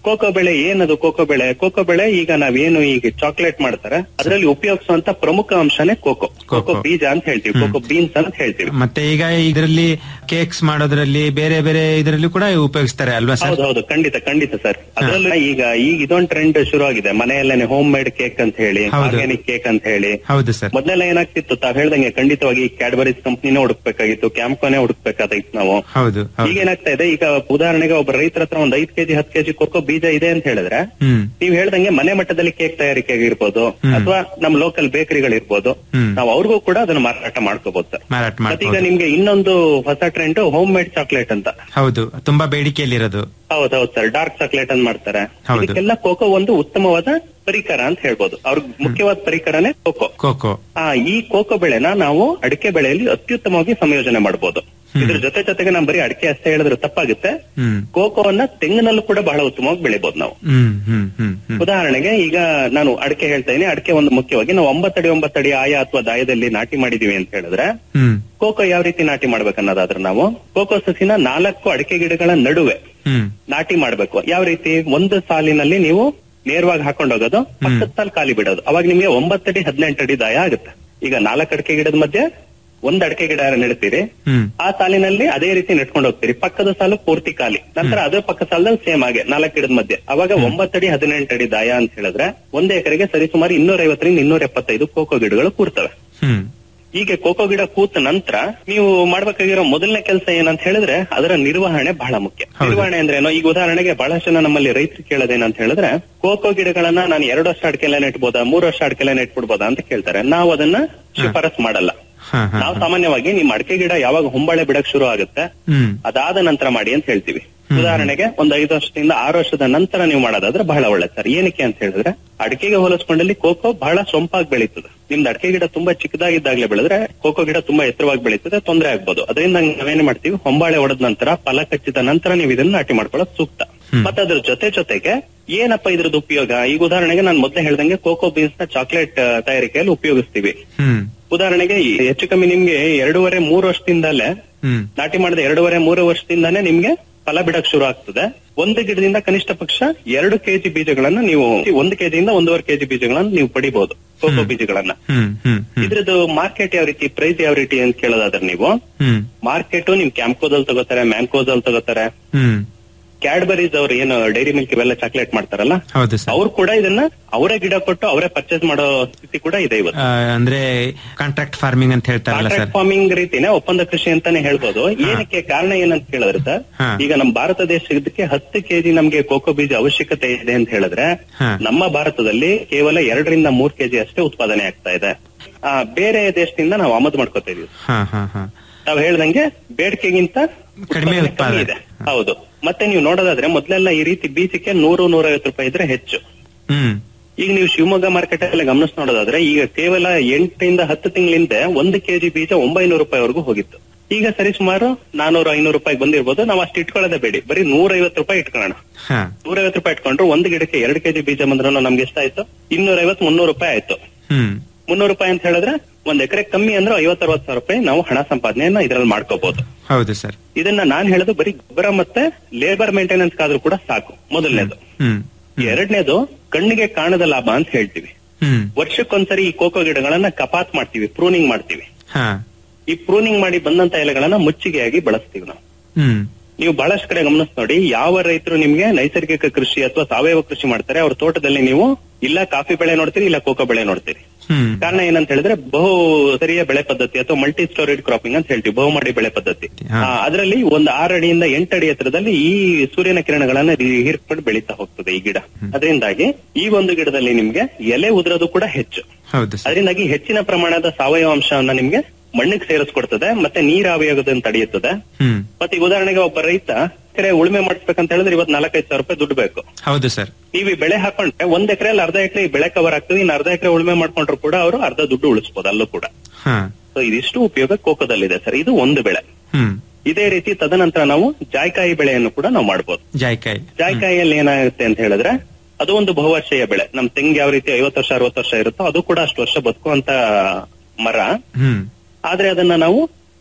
ಕೋಕೋ ಬೆಳೆ ಏನದು ಕೋಕೋ ಬೆಳೆ ಕೋಕೋ ಬೆಳೆ ಈಗ ನಾವೇನು ಈಗ ಚಾಕ್ಲೇಟ್ ಮಾಡ್ತಾರೆ ಅದರಲ್ಲಿ ಉಪಯೋಗಿಸುವಂತ ಪ್ರಮುಖ ಅಂಶನೇ ಕೋಕೋ ಕೋಕೋ ಕೋಕೋ. ಬೀಜ ಅಂತ ಹೇಳ್ತೀವಿ ಕೋಕೋ ಬೀನ್ಸ್ ಅಂತ ಹೇಳ್ತೀವಿ ಮತ್ತೆ ಈಗ ಇದರಲ್ಲಿ ಕೇಕ್ಸ್ ಮಾಡೋದ್ರಲ್ಲಿ ಬೇರೆ ಬೇರೆ ಇದರಲ್ಲಿ ಕೂಡ ಉಪಯೋಗಿಸ್ತಾರೆ ಅಲ್ವಾ ಸರ್ ಹೌದು ಹೌದು ಖಂಡಿತ ಖಂಡಿತ ಸರ್ ಅದರಲ್ಲೂ ಈಗ ಈಗ ಇದೊಂದು ಟ್ರೆಂಡ್ ಶುರು ಆಗಿದೆ ಮನೆಯಲ್ಲೇನೆ ಹೋಮ್ ಮೇಡ್ ಕೇಕ್ ಅಂತ ಹೇಳಿ ಹೌದು. ಆರ್ಗ್ಯಾನಿಕ್ ಕೇಕ್ ಅಂತ ಹೇಳಿ ಹೌದು ಸರ್ ಮೊದಲೆಲ್ಲ ಏನಾಗ್ತಿತ್ತು ತಾವ್ ಹೇಳ್ದಂಗೆ ಖಂಡಿತವಾಗಿ ಕ್ಯಾಡ್ಬರೀಸ್ ಕಂಪ್ನಿನೇ ಹುಡುಕ್ಬೇಕಾಗಿತ್ತು ಕ್ಯಾಂಪ್ಕೋನೇ ಹುಡುಕ್ಬೇಕಾಗಿತ್ತು ನಾವು ಹೌದು ಹೌದು ಈಗ ಏನಾಗ್ತಾ ಇದೆ ಈಗ ಉದಾಹರಣೆಗೆ ಒಬ್ಬ ರೈತರ ಹತ್ರ ಒಂದ್ ಐದ್ ಕೆಜಿ ಹತ್ತು ಕೆಜಿ ಕೊಕ್ಕೋ ಬೀಜ ಇದೆ ಅಂತ ಹೇಳಿದ್ರೆ ಹ್ಮ್ ನೀವ್ ಹೇಳ್ದಂಗೆ ಮನೆ ಮಟ್ಟದಲ್ಲಿ ಕೇಕ್ ತಯಾರಿಕೆ ಆಗಿರ್ಬೋದು ಅಥವಾ ನಮ್ ಲೋಕಲ್ ಬೇಕರಿಗಳಿರ್ಬೋದು ಹ್ಮ್. ನಾವು ಅವ್ರಿಗೂ ಕೂಡ ಅದನ್ನ ಮಾರಾಟ ಮಾಡ್ಕೋಬಹುದು ಸರ್ ಮಾರಾಟ ಮತ್ತೆ ಈಗ ಮಾಡ್ಬೋದು ನಿಮ್ಗೆ ಇನ್ನೊಂದು ಹೊಸ ಟ್ರೆಂಡ್ ಹೋಮ್ ಮೇಡ್ ಚಾಕ್ಲೇಟ್ ಅಂತ ಹೌದು ತುಂಬಾ ಬೇಡಿಕೆಯಲ್ಲಿರೋದು ಹೌದೌದು ಸರ್ ಡಾರ್ಕ್ ಚಾಕ್ಲೇಟ್ ಅಂತ ಮಾಡ್ತಾರೆ ಹೌದು. ಇದಕ್ಕೆಲ್ಲ ಕೋಕೋ ಒಂದು ಉತ್ತಮವಾದ ಪರಿಕರ ಅಂತ ಹೇಳ್ಬೋದು ಅವ್ರ ಮುಖ್ಯವಾದ ಪರಿಕರನೇ ಕೋಕೋ ಕೋಕೋ ಆ ಈ ಕೋಕೋ ಬೆಳೆನ ನಾವು ಅಡಿಕೆ ಬೆಳೆಯಲ್ಲಿ ಅತ್ಯುತ್ತಮವಾಗಿ ಸಂಯೋಜನೆ ಮಾಡಬಹುದು ಇದ್ರ ಜೊತೆ ಜೊತೆಗೆ ನಾವು ಬರೀ ಅಡಿಕೆ ಅಷ್ಟೇ ಹೇಳಿದ್ರೆ ತಪ್ಪಾಗುತ್ತೆ ಹ್ಮ್ ಕೋಕೋವನ್ನ ತೆಂಗಿನಲ್ಲೂ ಕೂಡ ಬಹಳ ಉತ್ತಮವಾಗಿ ಬೆಳಿಬಹುದು ನಾವು ಹ್ಮ್ ಹ್ಮ್ ಹ್ಮ್ ಹ್ಮ್ ಉದಾಹರಣೆಗೆ ಈಗ ನಾನು ಅಡಿಕೆ ಹೇಳ್ತಾ ಇದೀನಿ ಅಡಿಕೆ ಒಂದು ಮುಖ್ಯವಾಗಿ ನಾವು ಒಂಬತ್ತಡಿ ಒಂಬತ್ತಡಿ ಆಯ ಅಥವಾ ದಾಯದಲ್ಲಿ ನಾಟಿ ಮಾಡಿದೀವಿ ಅಂತ ಹೇಳಿದ್ರೆ ಹ್ಮ್ ಕೋಕೋ ಯಾವ ರೀತಿ ನಾಟಿ ಮಾಡ್ಬೇಕನ್ನೋದಾದ್ರೆ ನಾವು ಕೋಕೋ ಸಸಿನ ನಾಲ್ಕು ಅಡಿಕೆ ಗಿಡಗಳ ನಡುವೆ ಹ್ಮ್ ನಾಟಿ ಮಾಡ್ಬೇಕು ಯಾವ ರೀತಿ ಒಂದು ಸಾಲಿನಲ್ಲಿ ನೀವು ನೇರವಾಗಿ ಹಾಕೊಂಡು ಹೋಗೋದು ಪಕ್ಕದ ಸಾಲು ಖಾಲಿ ಬಿಡೋದು ಅವಾಗ ನಿಮ್ಗೆ ಒಂಬತ್ತಡಿ ಹದಿನೆಂಟು ಅಡಿ ದಾಯ ಆಗುತ್ತೆ ಈಗ ನಾಲ್ಕು ಅಡಿಕೆ ಗಿಡದ ಮಧ್ಯೆ ಒಂದ್ ಅಡಿಕೆ ಗಿಡ ನೆಡ್ತೀರಿ ಹ್ಮ್ ಆ ಸಾಲಿನಲ್ಲಿ ಅದೇ ರೀತಿ ನೆಟ್ಕೊಂಡು ಹೋಗ್ತೀರಿ ಪಕ್ಕದ ಸಾಲು ಪೂರ್ತಿ ಖಾಲಿ ನಂತರ ಅದೇ ಪಕ್ಕ ಸಾಲದಲ್ಲಿ ಸೇಮ್ ಹಾಗೆ ನಾಲ್ಕು ಗಿಡದ ಮಧ್ಯೆ ಅವಾಗ ಒಂಬತ್ತಡಿ ಹದಿನೆಂಟು ಅಡಿ ದಾಯ ಅಂತ ಹೇಳಿದ್ರೆ ಒಂದೇ ಎಕರೆಗೆ ಸರಿಸುಮಾರು ಇನ್ನೂರ ಐವತ್ತರಿಂದ ಇನ್ನೂರ ಎಪ್ಪತ್ತೈದು ಕೋಕೋ ಗಿಡಗಳು ಕೂರ್ತವೆ ಹ್ಮ್ ಹೀಗೆ ಕೋಕೋ ಗಿಡ ಕೂತ ನಂತರ ನೀವು ಮಾಡ್ಬೇಕಾಗಿರೋ ಮೊದಲನೇ ಕೆಲಸ ಏನಂತ ಹೇಳಿದ್ರೆ ಅದರ ನಿರ್ವಹಣೆ ಬಹಳ ಮುಖ್ಯ ಹೌದು. ನಿರ್ವಹಣೆ ಅಂದ್ರೆ ಏನು ಈಗ ಉದಾಹರಣೆಗೆ ಬಹಳಷ್ಟು ಜನ ನಮ್ಮಲ್ಲಿ ರೈತರು ಕೇಳೋದೇನಂತ ಹೇಳಿದ್ರೆ ಕೋಕೋ ಗಿಡಗಳನ್ನ ನಾನು ಎರಡು ವರ್ಷ ಅಡಿಕೆಲ್ಲ ನೆಟ್ಬೋದಾ ಮೂರು ವರ್ಷ ಅಡಿಕೆಲ್ಲ ನೆಟ್ಬಿಡ್ಬೋದಾ ಅಂತ ಕೇಳ್ತಾರೆ ನಾವು ಅದನ್ನ ಶಿಫಾರಸ್ ಮಾಡಲ್ಲ ಹಾ ಹಾ ನಾವು ಸಾಮಾನ್ಯವಾಗಿ ನಿಮ್ ಅಡಿಕೆ ಗಿಡ ಯಾವಾಗ ಹೊಂಬಾಳೆ ಬಿಡಕ್ ಶುರು ಆಗುತ್ತೆ ಹ್ಮ್ ಅದಾದ ನಂತರ ಮಾಡಿ ಅಂತ ಹೇಳ್ತೀವಿ ಉದಾಹರಣೆಗೆ ಒಂದ್ ಐದು ವರ್ಷದಿಂದ ಆರು ವರ್ಷದ ನಂತರ ನೀವು ಮಾಡೋದಾದ್ರೆ ಬಹಳ ಒಳ್ಳೆ ಸರ್ ಏನಕ್ಕೆ ಅಂತ ಹೇಳಿದ್ರೆ ಅಡಿಕೆಗೆ ಹೋಲಿಸ್ಕೊಂಡಲ್ಲಿ ಕೋಕೋ ಬಹಳ ಸೊಂಪಾಗಿ ಬೆಳೀತದೆ ನಿಮ್ದು ಅಡಿಕೆ ಗಿಡ ತುಂಬಾ ಚಿಕ್ಕದಾಗಿದ್ದಾಗ್ಲೇ ಬೆಳೆದ್ರೆ ಕೋಕೋ ಗಿಡ ತುಂಬಾ ಎತ್ತರವಾಗಿ ಬೆಳೀತದೆ ತೊಂದರೆ ಆಗ್ಬೋದು ಅದರಿಂದ ನಾವೇನ್ ಮಾಡ್ತೀವಿ ಹೊಂಬಾಳೆ ಹೊಡೆದ ನಂತರ ಫಲ ಕಚ್ಚಿದ ನಂತರ ನೀವು ಇದನ್ನ ನಾಟಿ ಮಾಡ್ಕೊಳ್ಳೋದು ಸೂಕ್ತ ಮತ್ತೆ ಅದ್ರ ಜೊತೆ ಜೊತೆಗೆ ಏನಪ್ಪ ಇದ್ರದ್ದು ಉಪಯೋಗ ಈಗ ಉದಾಹರಣೆಗೆ ನಾನು ಮೊದಲೇ ಹೇಳ್ದಂಗೆ ಕೋಕೋ ಬೀನ್ಸ್ ನ ಚಾಕ್ಲೇಟ್ ತಯಾರಿಕೆಯಲ್ಲಿ ಉಪಯೋಗಿಸ್ತೀವಿ ಹ್ಮ್ ಉದಾಹರಣೆಗೆ ಈ ಹೆಚ್ಚು ಕಮ್ಮಿ ನಿಮ್ಗೆ ಎರಡೂವರೆ ಮೂರು ವರ್ಷದಿಂದಲೇ ಹ್ಮ್ ನಾಟಿ ಮಾಡಿದ ಎರಡೂವರೆ ಮೂರು ವರ್ಷದಿಂದಾನೇ ನಿಮ್ಗೆ ಫಲ ಬಿಡಕ್ ಶುರು ಆಗ್ತದೆ ಒಂದು ಗಿಡದಿಂದ ಕನಿಷ್ಠ ಪಕ್ಷ ಎರಡು ಕೆಜಿ ಬೀಜಗಳನ್ನ ನೀವು ಒಂದು ಕೆಜಿಯಿಂದ ಒಂದೂವರೆ ಕೆಜಿ ಬೀಜಗಳನ್ನ ನೀವು ಪಡಿಬಹುದು ಕೋಕೋ ಬೀಜಗಳನ್ನ ಹ್ಮ್ ಹ್ಮ್ ಹ್ಮ್ ಇದ್ರದ್ದು ಮಾರ್ಕೆಟ್ ಯಾವ ರೀತಿ ಪ್ರೈಸ್ ಯಾವ ರೀತಿ ಅಂತ ಕೇಳೋದಾದ್ರೆ ನೀವು ಹ್ಮ್ ಮಾರ್ಕೆಟ್ ನಿಮ್ ಕ್ಯಾಂಪ್ಕೋದಲ್ಲಿ ತಗೋತಾರೆ ಮ್ಯಾಂಕೋದಲ್ಲಿ ತಗೋತಾರೆ ಹ್ಮ್ ಕ್ಯಾಡ್ಬರೀಸ್ ಅವ್ರು ಏನು ಡೈರಿ ಮಿಲ್ಕ್ ಇವೆಲ್ಲ ಚಾಕ್ಲೇಟ್ ಮಾಡ್ತಾರಲ್ಲ ಹೌದು ಸರ್ ಅವ್ರು ಕೂಡ ಇದನ್ನ ಅವರೇ ಗಿಡ ಕೊಟ್ಟು ಅವರೇ ಪರ್ಚೇಸ್ ಮಾಡೋ ಸ್ಥಿತಿ ಕೂಡ ಇದೆ ಇವತ್ತು ಆ, ಅಂದ್ರೆ ಕಾಂಟ್ರಾಕ್ಟ್ ಫಾರ್ಮಿಂಗ್ ಅಂತ ಹೇಳ್ತಾರಲ್ಲ ಸರ್ ಕಾಂಟ್ರಾಕ್ಟ್ ಫಾರ್ಮಿಂಗ್ ರೀತಿನೇ ಒಪ್ಪಂದ ಕೃಷಿ ಅಂತಾನೆ ಹೇಳ್ಬೋದು ಏನಕ್ಕೆ ಕಾರಣ ಏನಂತ ಕೇಳಿದ್ರೆ ಸರ್ ಹಾ. ಈಗ ನಮ್ಮ ಭಾರತ ದೇಶಕ್ಕೆ ಹತ್ತು ಕೆಜಿ ನಮ್ಗೆ ಕೋಕೋ ಬೀಜ ಅವಶ್ಯಕತೆ ಇದೆ ಅಂತ ಹೇಳಿದ್ರೆ ಹಾ. ನಮ್ಮ ಭಾರತದಲ್ಲಿ ಕೇವಲ ಎರಡರಿಂದ ಮೂರ್ ಕೆಜಿ ಅಷ್ಟೇ ಉತ್ಪಾದನೆ ಆಗ್ತಾ ಇದೆ ಆ, ಬೇರೆ ದೇಶದಿಂದ ನಾವು ಆಮದು ಮಾಡ್ಕೋತಾ ಇದೀವಿ ಹಾ ಹಾ ಹಾ ತಾವ್ ಹೇಳ್ದಂಗೆ ಬೇಡಿಕೆಗಿಂತ ಕಡಿಮೆ ಉತ್ಪಾದನೆ. ಇದೆ ಹೌದು ಮತ್ತೆ ನೀವು ನೋಡೋದಾದ್ರೆ ಮೊದ್ಲೆಲ್ಲ ಈ ರೀತಿ ಬೀಜಕ್ಕೆ ನೂರು ನೂರೈವತ್ತು ರೂಪಾಯಿ ಇದ್ರೆ ಹೆಚ್ಚು ಹ್ಮ್ ಈಗ ನೀವು ಶಿವಮೊಗ್ಗ ಮಾರ್ಕೆಟ್ ಅಲ್ಲಿ ಗಮನಿಸ್ ನೋಡೋದಾದ್ರೆ ಈಗ ಕೇವಲ ಎಂಟರಿಂದ ಹತ್ತು ತಿಂಗಳಿಂದ ಒಂದು ಕೆಜಿ ಬೀಜ ಒಂಬೈನೂರು ರೂಪಾಯಿವರೆಗೂ ಹೋಗಿತ್ತು ಈಗ ಸರಿ ಸುಮಾರು ನಾನೂರು ಐನೂರು ರೂಪಾಯಿ ಬಂದಿರ್ಬೋದು ನಾವು ಅಷ್ಟು ಇಟ್ಕೊಳ್ಳೋದೇ ಬೇಡಿ ಬರೀ ನೂರೈವತ್ತು ರೂಪಾಯಿ ಇಟ್ಕೊಳ್ಳೋಣ ಹಾ ನೂರೈವತ್ತು ರೂಪಾಯಿ ಇಟ್ಕೊಂಡ್ರು ಒಂದು ಗಿಡಕ್ಕೆ ಎರಡು ಕೆಜಿ ಬೀಜ ಬಂದ್ರೂ ನಮ್ಗೆ ಎಷ್ಟಾಯ್ತು ಇನ್ನೂರೈವತ್ತು ಮುನ್ನೂರು ರೂಪಾಯಿ ಆಯ್ತು ಹ್ಮ್ ಮುನ್ನೂರು ರೂಪಾಯಿ ಅಂತ ಹೇಳಿದ್ರೆ ಒಂದ್ ಎಕರೆ ಕಮ್ಮಿ ಅಂದ್ರೆ ಐವತ್ತರವತ್ತು ಸಾವಿರ ರೂಪಾಯಿ ನಾವು ಹಣ ಸಂಪಾದನೆಯನ್ನ ಇದ್ರಲ್ಲಿ ಮಾಡ್ಕೋಬಹುದು ಹೌದು ಸರ್ ಇದನ್ನ ನಾನ್ ಹೇಳೋದು ಬರೀ ಗೊಬ್ಬರ ಮತ್ತೆ ಲೇಬರ್ ಮೇಂಟೆನೆನ್ಸ್ ಆದ್ರೂ ಕೂಡ ಸಾಕು ಮೊದಲನೇದು ಹ್ಮ್ ಎರಡನೇದು ಕಣ್ಣಿಗೆ ಕಾಣದ ಲಾಭ ಅಂತ ಹೇಳ್ತೀವಿ ಹ್ಮ್ ವರ್ಷಕ್ಕೊಂದ್ಸರಿ ಈ ಕೋಕೋ ಗಿಡಗಳನ್ನ ಕಪಾತ್ ಮಾಡ್ತೀವಿ ಪ್ರೂನಿಂಗ್ ಮಾಡ್ತೀವಿ ಹಾ ಈ ಪ್ರೂನಿಂಗ್ ಮಾಡಿ ಬಂದಂತ ಎಲೆಗಳನ್ನ ಮುಚ್ಚಿಗೆಯಾಗಿ ಬಳಸ್ತೀವಿ ನಾವು ಹ್ಮ್ ನೀವು ಬಹಳಷ್ಟು ಕಡೆ ಗಮನಿಸ್ ನೋಡಿ ಯಾವ ರೈತರು ನಿಮ್ಗೆ ನೈಸರ್ಗಿಕ ಕೃಷಿ ಅಥವಾ ಸಾವಯವ ಕೃಷಿ ಮಾಡ್ತಾರೆ ಅವ್ರ ತೋಟದಲ್ಲಿ ನೀವು ಇಲ್ಲ ಕಾಫಿ ಬೆಳೆ ನೋಡ್ತೀರಿ ಇಲ್ಲ ಕೋಕೋ ಬೆಳೆ ನೋಡ್ತೀರಿ ಹ್ಮ್ ಕಾರಣ ಏನಂತ ಹೇಳಿದ್ರೆ ಬಹು ಸರಿಯ ಬೆಳೆ ಪದ್ಧತಿ ಅಥವಾ ಮಲ್ಟಿ ಸ್ಟೋರೇಡ್ ಕ್ರಾಪಿಂಗ್ ಅಂತ ಹೇಳ್ತೀವಿ ಬಹುಮಾಡಿ ಬೆಳೆ ಪದ್ಧತಿ ಹಾ. ಆ, ಅದರಲ್ಲಿ ಒಂದು ಆರು ಅಡಿಯಿಂದ ಎಂಟು ಅಡಿ ಎತ್ತರದಲ್ಲಿ ಈ ಸೂರ್ಯನ ಕಿರಣಗಳನ್ನ ಹೀರ್ಕೊಂಡು ಬೆಳೀತಾ ಹೋಗ್ತದೆ ಈ ಗಿಡ ಅದರಿಂದಾಗಿ ಈ ಒಂದು ಗಿಡದಲ್ಲಿ ನಿಮ್ಗೆ ಎಲೆ ಉದುರೋದು ಕೂಡ ಹೆಚ್ಚು ಹೌದು ಸರ್ ಅದರಿಂದಾಗಿ ಹೆಚ್ಚಿನ ಪ್ರಮಾಣದ ಸಾವಯವ ಅಂಶವನ್ನ ನಿಮ್ಗೆ ಮಣ್ಣಿಗೆ ಸೇರಿಸ್ಕೊಡ್ತದೆ ಮತ್ತೆ ನೀರಾವಿಯಾಗೋದನ್ನ ತಡೆಯುತ್ತದೆ ಹ್ಮ್ ಮತ್ತೆ ಈಗ ಉದಾಹರಣೆಗೆ ಒಬ್ಬ ರೈತ ಎಕರೆ ಉಳುಮೆ ಮಾಡಿಸ್ಬೇಕಂತ ಹೇಳಿದ್ರೆ ಇವತ್ತು ನಾಲ್ಕೈದು ಸಾವಿರ ರೂಪಾಯಿ ದುಡ್ಡು ಬೇಕು ಹೌದು ಸರ್ ನೀವು ಈ ಬೆಳೆ ಹಾಕೊಂಡ್ರೆ ಒಂದ್ ಎಕರೆಯಲ್ಲಿ ಅರ್ಧ ಎಕರೆ ಈ ಬೆಳೆ ಕವರ್ ಆಗ್ತದೆ ಇನ್ನು ಅರ್ಧ ಎಕರೆ ಉಳುಮೆ ಮಾಡ್ಕೊಂಡ್ರು ಕೂಡ ಅವರು ಅರ್ಧ ದುಡ್ಡು ಉಳಿಸಬಹುದು ಅಲ್ಲೂ ಕೂಡ ಹಾ ಸೊ ಇದಿಷ್ಟು ಉಪಯೋಗ ಕೋಕೋದಲ್ಲಿದೆ ಸರ್ ಇದು ಒಂದು ಬೆಳೆ ಹ್ಮ್ ಇದೇ ರೀತಿ ತದನಂತರ ನಾವು ಜಾಯ್ಕಾಯಿ ಬೆಳೆಯನ್ನು ಕೂಡ ನಾವು ಮಾಡ್ಬೋದು ಜಾಯ್ಕಾಯಿ ಜಾಯ್ಕಾಯಿಯಲ್ಲಿ ಏನಾಗುತ್ತೆ ಅಂತ ಹೇಳಿದ್ರೆ ಅದು ಒಂದು ಬಹುವರ್ಷೀಯ ಬೆಳೆ ನಮ್ ತೆಂಗ್ ಯಾವ ರೀತಿ ಐವತ್ತು ವರ್ಷ ಅರವತ್ತು ವರ್ಷ ಇರುತ್ತೋ ಅದು ಕೂಡ ಅಷ್ಟು ವರ್ಷ ಬದುಕುವಂತ ಮರ ಹ್ಮ್ ಆದ್ರೆ ಅದನ್ನ ನಾವು